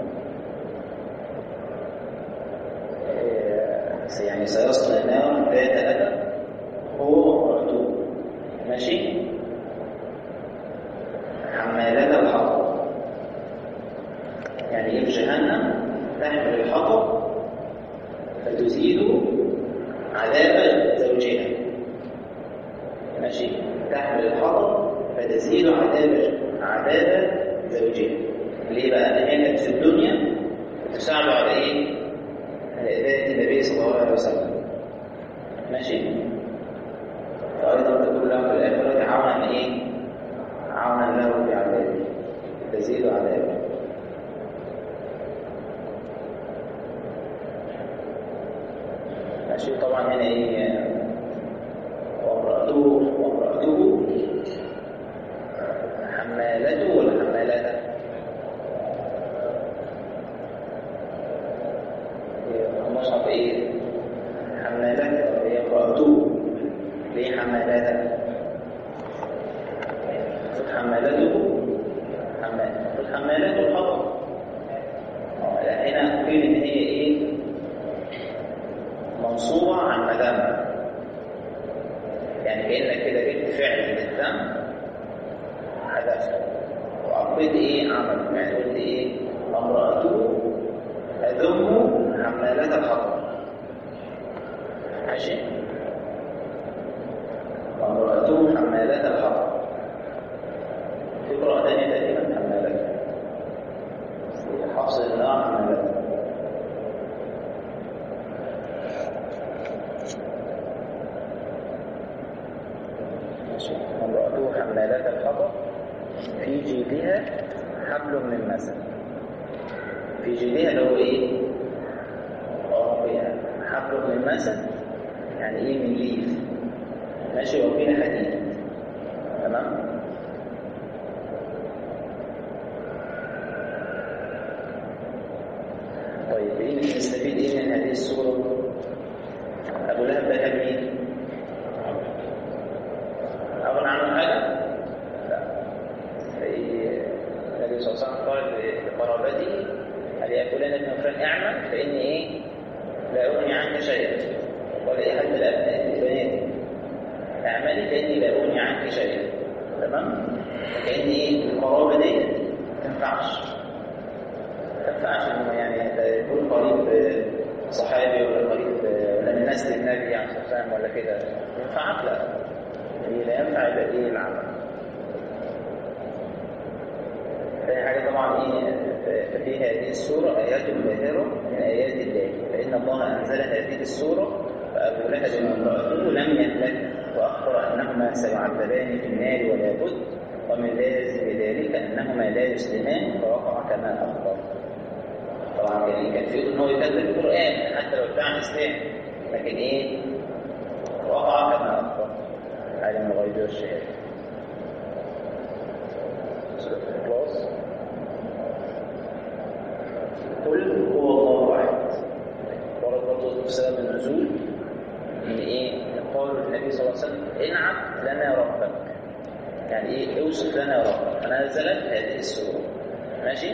آه، يعني سيصلى نارا ذات لهب هو وامرأته ماشي حمالة الحطب يعني ايه في جهنم تحمل الحطب فتزيد عذاب زوجها ماشي تحمل الحطب فتزيد عذاب عذاب زوجها ليه بقى؟ لأن هي كانت في الدنيا تساعد على ايه؟ على إذاءة النبي صلى الله عليه وسلم ماشي؟ فأيضا تكون له في الآخرة عونا ايه؟ عونا له بعذابه تزيد عذابه ماشي طبعا هنا ايه وامرأته وامرأته حمالته ولا حمالته؟ هي المصحف ايه؟ حمالته هي امرأته ليه حمالته؟ المفروض حمالته حمال المفروض حمالته الخطأ اه لا هنا قيل ان هي ايه؟ منصوبة عن مدام يعني كأنك كده جبت فعل للذنب حذفته وعقيت ايه عمل يعني قلت ايه امرأته أذم حمالة الحطب ماشي وامرأته حمالة الحطب في قراءة تانية تقريبا حمالة حفص الله حمالة ماشي امرأته حمالة الحطب في جيدها حبل من مسد في جيدها اللي هو ايه؟ اه فيها حبل من مسد يعني ايه من ليف ماشي وفيها حديد تمام؟ طيب ايه نستفيد ايه من هذه الصورة؟ أبو لهب ده كان مين؟ أغنى عنه حاجة؟ لا في- النبي صلى الله عليه وسلم قال لقرابته هل يأكلن ابن فلان اعمل فإني إيه؟ لا أغني عنك شيئا قال إيه حتى الأبناء البنات اعملي فإني لا أغني عنك شيئا تمام؟ فكأن إيه القرابة دي ما تنفعش ما تنفعش إنه يعني أنت يكون قريب صحابي ولا قريب ولا من نسل النبي يعني صلى الله عليه وسلم ولا كده ينفعك لا يعني لا ينفع إلا إيه العمل ثاني حاجة طبعا إيه في هذه السورة آيات باهرة من آيات الله فإن الله أنزل هذه السورة فأبو لهب وامرأته لم يهلك وأخبر أنهما سيعذبان في النار ولا بد ومن لازم ذلك أنهما لا يسلمان فوقع كما أخبر طبعا يعني كان في إن هو يكذب القرآن حتى لو ادعى الإسلام لكن ايه وقع كما اخبر عالم الغيب والشهاده سوره الاخلاص قل هو الله احد ورد برضه في سبب النزول ان ايه قال النبي صلى الله عليه وسلم انعت لنا ربك يعني ايه اوصف لنا ربك فنزلت هذه السوره ماشي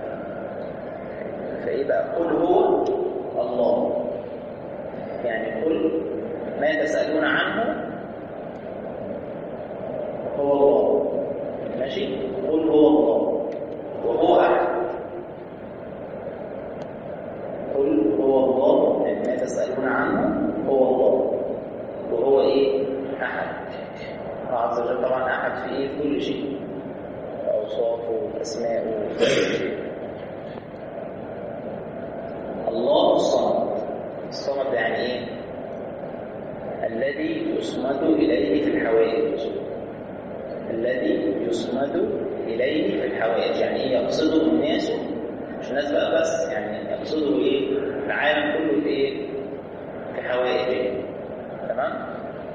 فايه بقى قل هو الله يعني قل ما تسالون عنه هو الله ماشي قل هو الله وهو احد قل هو الله يعني ما تسالون عنه هو الله وهو ايه احد الله عز وجل طبعا احد في ايه في كل شيء اوصافه اسماءه كل شيء الله الصمد الصمد يعني ايه الذي يصمد اليه في الحوائج الذي يصمد اليه في الحوائج يعني ايه يقصده الناس مش الناس بقى بس يعني يقصده ايه العالم كله في ايه في حوائجه تمام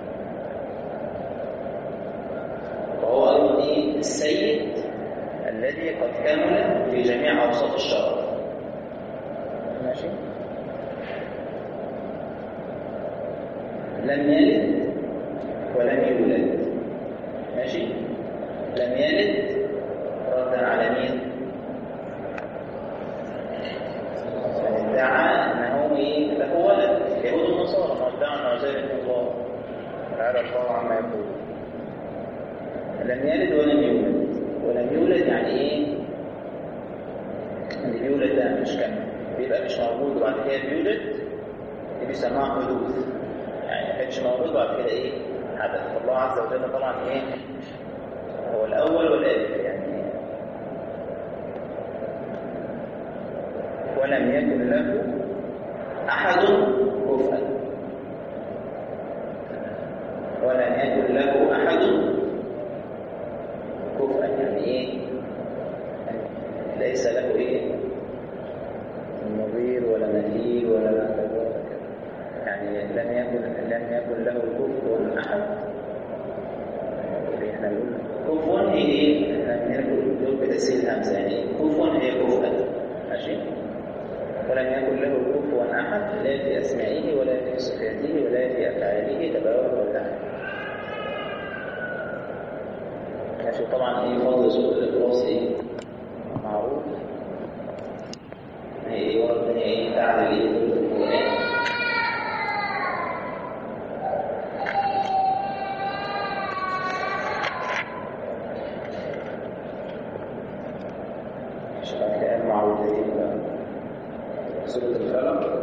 وهو ايضا ايه السيد الذي قد كمل في جميع اوصاف الشرف ماشي لم يلد ولم يولد ماشي لم يلد ردا على مين من ادعى انه ايه له ولد اليهود والنصارى ما ادعوا انه عزيز ابن الله تعالى الله عما يقول لم يلد ولم يولد ولم يولد يعني ايه اللي بيولد ده مش كامل بيبقى مش موجود وبعد كده بيولد دي بيسموها حدوث يعني ما كانش موجود وبعد كده ايه حدث الله عز وجل طبعا ايه هو الاول والاخر يعني ولم يكن له احد كفءا ولم يكن له احد كفءا يعني ايه يعني ليس له ايه نظير ولا مثيل ولا كذا ولا كذا يعني لم يكن لم يكن له كفء احد احنا نقول كفء هي ايه؟ احنا بنقول بتسهيل الهمزه يعني كفء هي كفءا ماشي ولم يكن له كفوا احد لا في اسمائه ولا في صفاته ولا في افعاله تبارك وتعالى ماشي طبعا ايه فضل سوره الاخلاص ايه معروف هي ايه ورد الدنيا ايه تعدل ايه ثلث القران مش هتلاقي المعوذتين بقى سورة الفلق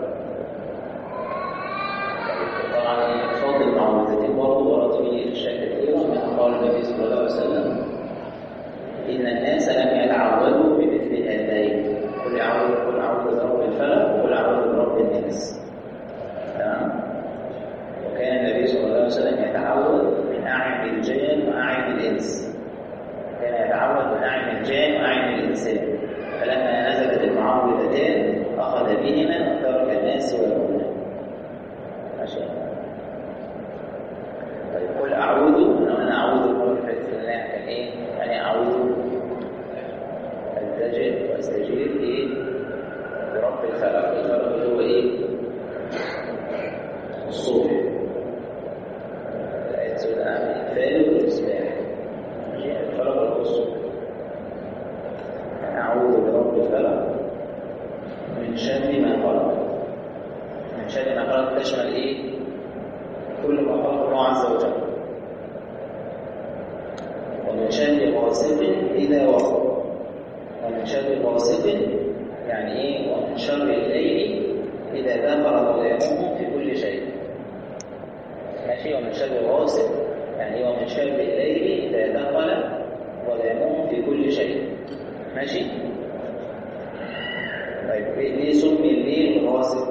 طبعا فضل المعوذتين برضه ورد فيه اشياء كثيره منها قال النبي صلى الله عليه وسلم ان الناس لم يتعودوا بمثل هذين قل اعوذ قل اعوذ برب الفلق وقل اعوذ برب الناس تمام وكان النبي صلى الله عليه وسلم يتعوذ من اعين الجان واعين الانس كان يتعوذ من اعين الجان واعين الانسان فلما نزلت المعوذتان اخذ بهما وترك الناس والهدى ماشي طيب قل اعوذ انا اعوذ بقول في الله كان ايه يعني اعوذ التجئ واستجير ايه برب الفلق الفلق اللي هو ايه الصبح الآية سورة الفالق والإصباح ماشي الفلق اللي هو الصبح أعوذ برب الفلق من شر ما خلق من شر ما خلق تشمل ايه كل ما خلق الله عز وجل ومن شر غاسق اذا وقب ومن شر غاسق يعني ايه ومن شر الليل اذا دخل ظلامه في كل شيء ماشي ومن شر غاسق يعني ايه ومن شر الليل اذا دخل ظلامه في كل شيء ماشي طيب ليه سمي الليل غاصب؟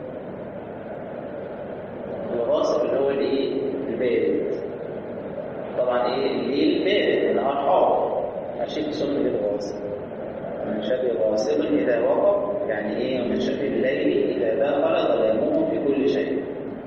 الغاصب اللي هو الايه؟ البارد. طبعا ايه الليل بارد النهار حار ماشي بسمي بالغاصب. من شر غاصب اذا وقب يعني ايه ومن شر الليل اذا دخل ظلامه في كل شيء.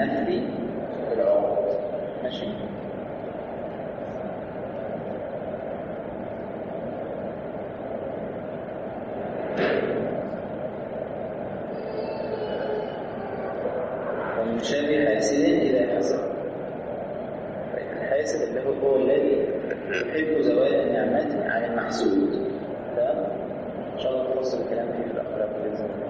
نفي العقد ماشي ومن شر حاسد إذا حسد طيب الحاسد اللي هو هو الذي يحب زوال النعمة عن المحسود تمام إن شاء الله نفصل الكلام فيه في الأخلاق بإذن الله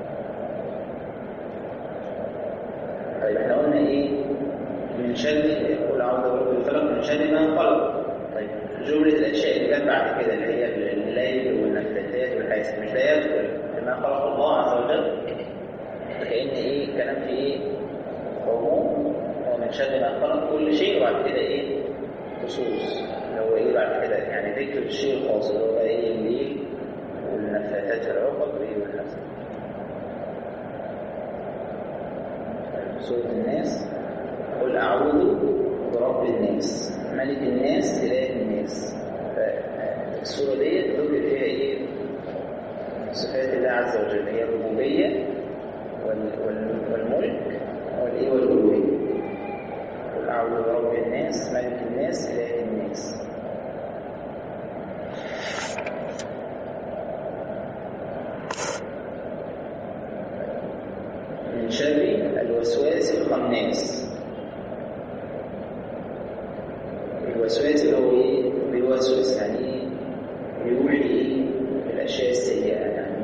طيب احنا قلنا ايه من شر يقول عوض برب الفلق من شر ما خلق طيب جملة الأشياء اللي جت بعد كده اللي هي الليل والنفاثات والحاسد مش ده يدخل فيما خلق الله عز وجل كأن ايه كلام في ايه عموم هو من شر ما خلق كل شيء وبعد كده ايه خصوص اللي هو ايه بعد كده يعني ذكر الشيء الخاص اللي هو ايه الليل والنفاثات في العقد وايه والحسد سورة الناس قل أعوذ برب الناس ملك الناس إله الناس السورة دي ذكر فيها إيه؟ صفات الله عز وجل هي الربوبية وال- وال- والملك والإيه والألوهية قل أعوذ برب الناس ملك الناس إله الناس من شر الوسواس الخناس الوسواس اللي هو ايه بيوسوس يعني ايه بيوحي ايه بالاشياء السيئه يعني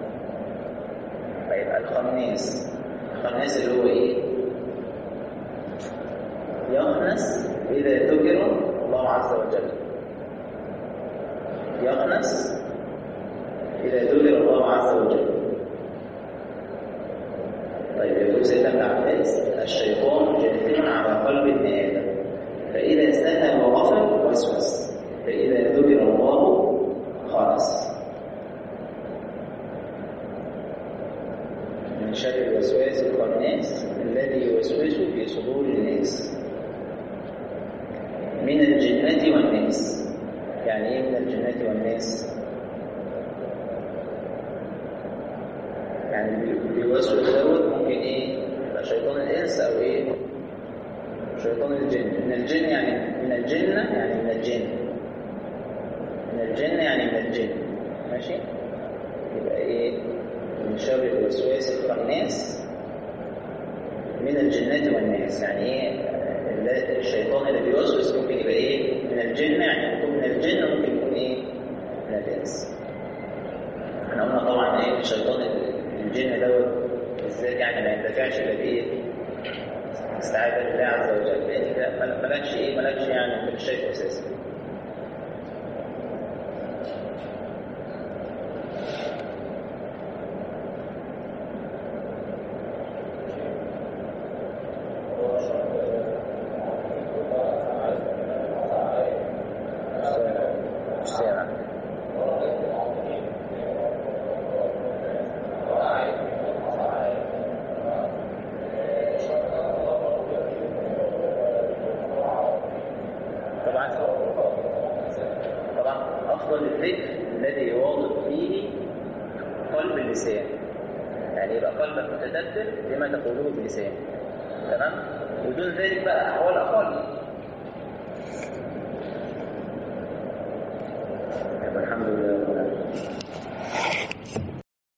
فيبقى الخناس الخناس اللي هو ايه يخنس اذا ذكر الله عز وجل يخنس اذا ذكر الله عز وجل طيب يقول سيدنا ابن عباس الشيطان جاثم على قلب ابن ادم فاذا استهى وغفل وسوس فاذا ذكر الله خلص من شر الوسواس الخناس الذي يوسوس في صدور الناس من الجنة والناس يعني ايه من الجنة والناس؟ يعني بي- بيوسوس دوت ممكن ايه يبقى شيطان الانس او ايه شيطان الجن من الجن يعني من الجنة يعني من الجن من الجنة يعني من الجن ماشي يبقى ايه من شر الوسواس الخناس من الجنات والناس يعني ايه ال- الشيطان اللي بيوسوس ممكن يبقى ايه من الجن يعني يكون من الجن ممكن يكون ايه من الانس احنا قلنا طبعا ايه الشيطان الجن دوت ازاي يعني ما ينتفعش الا بايه؟ استعاذة بالله عز وجل لان ده مل- ملكش ايه ملكش يعني في الشيء اساسا مش سامع طبعا طبعا افضل الذكر الذي يواظب فيه قلب اللسان يعني يبقى قلبك متدبر لما تقوله بلسانك تمام ودون ذلك بقى احوال اقل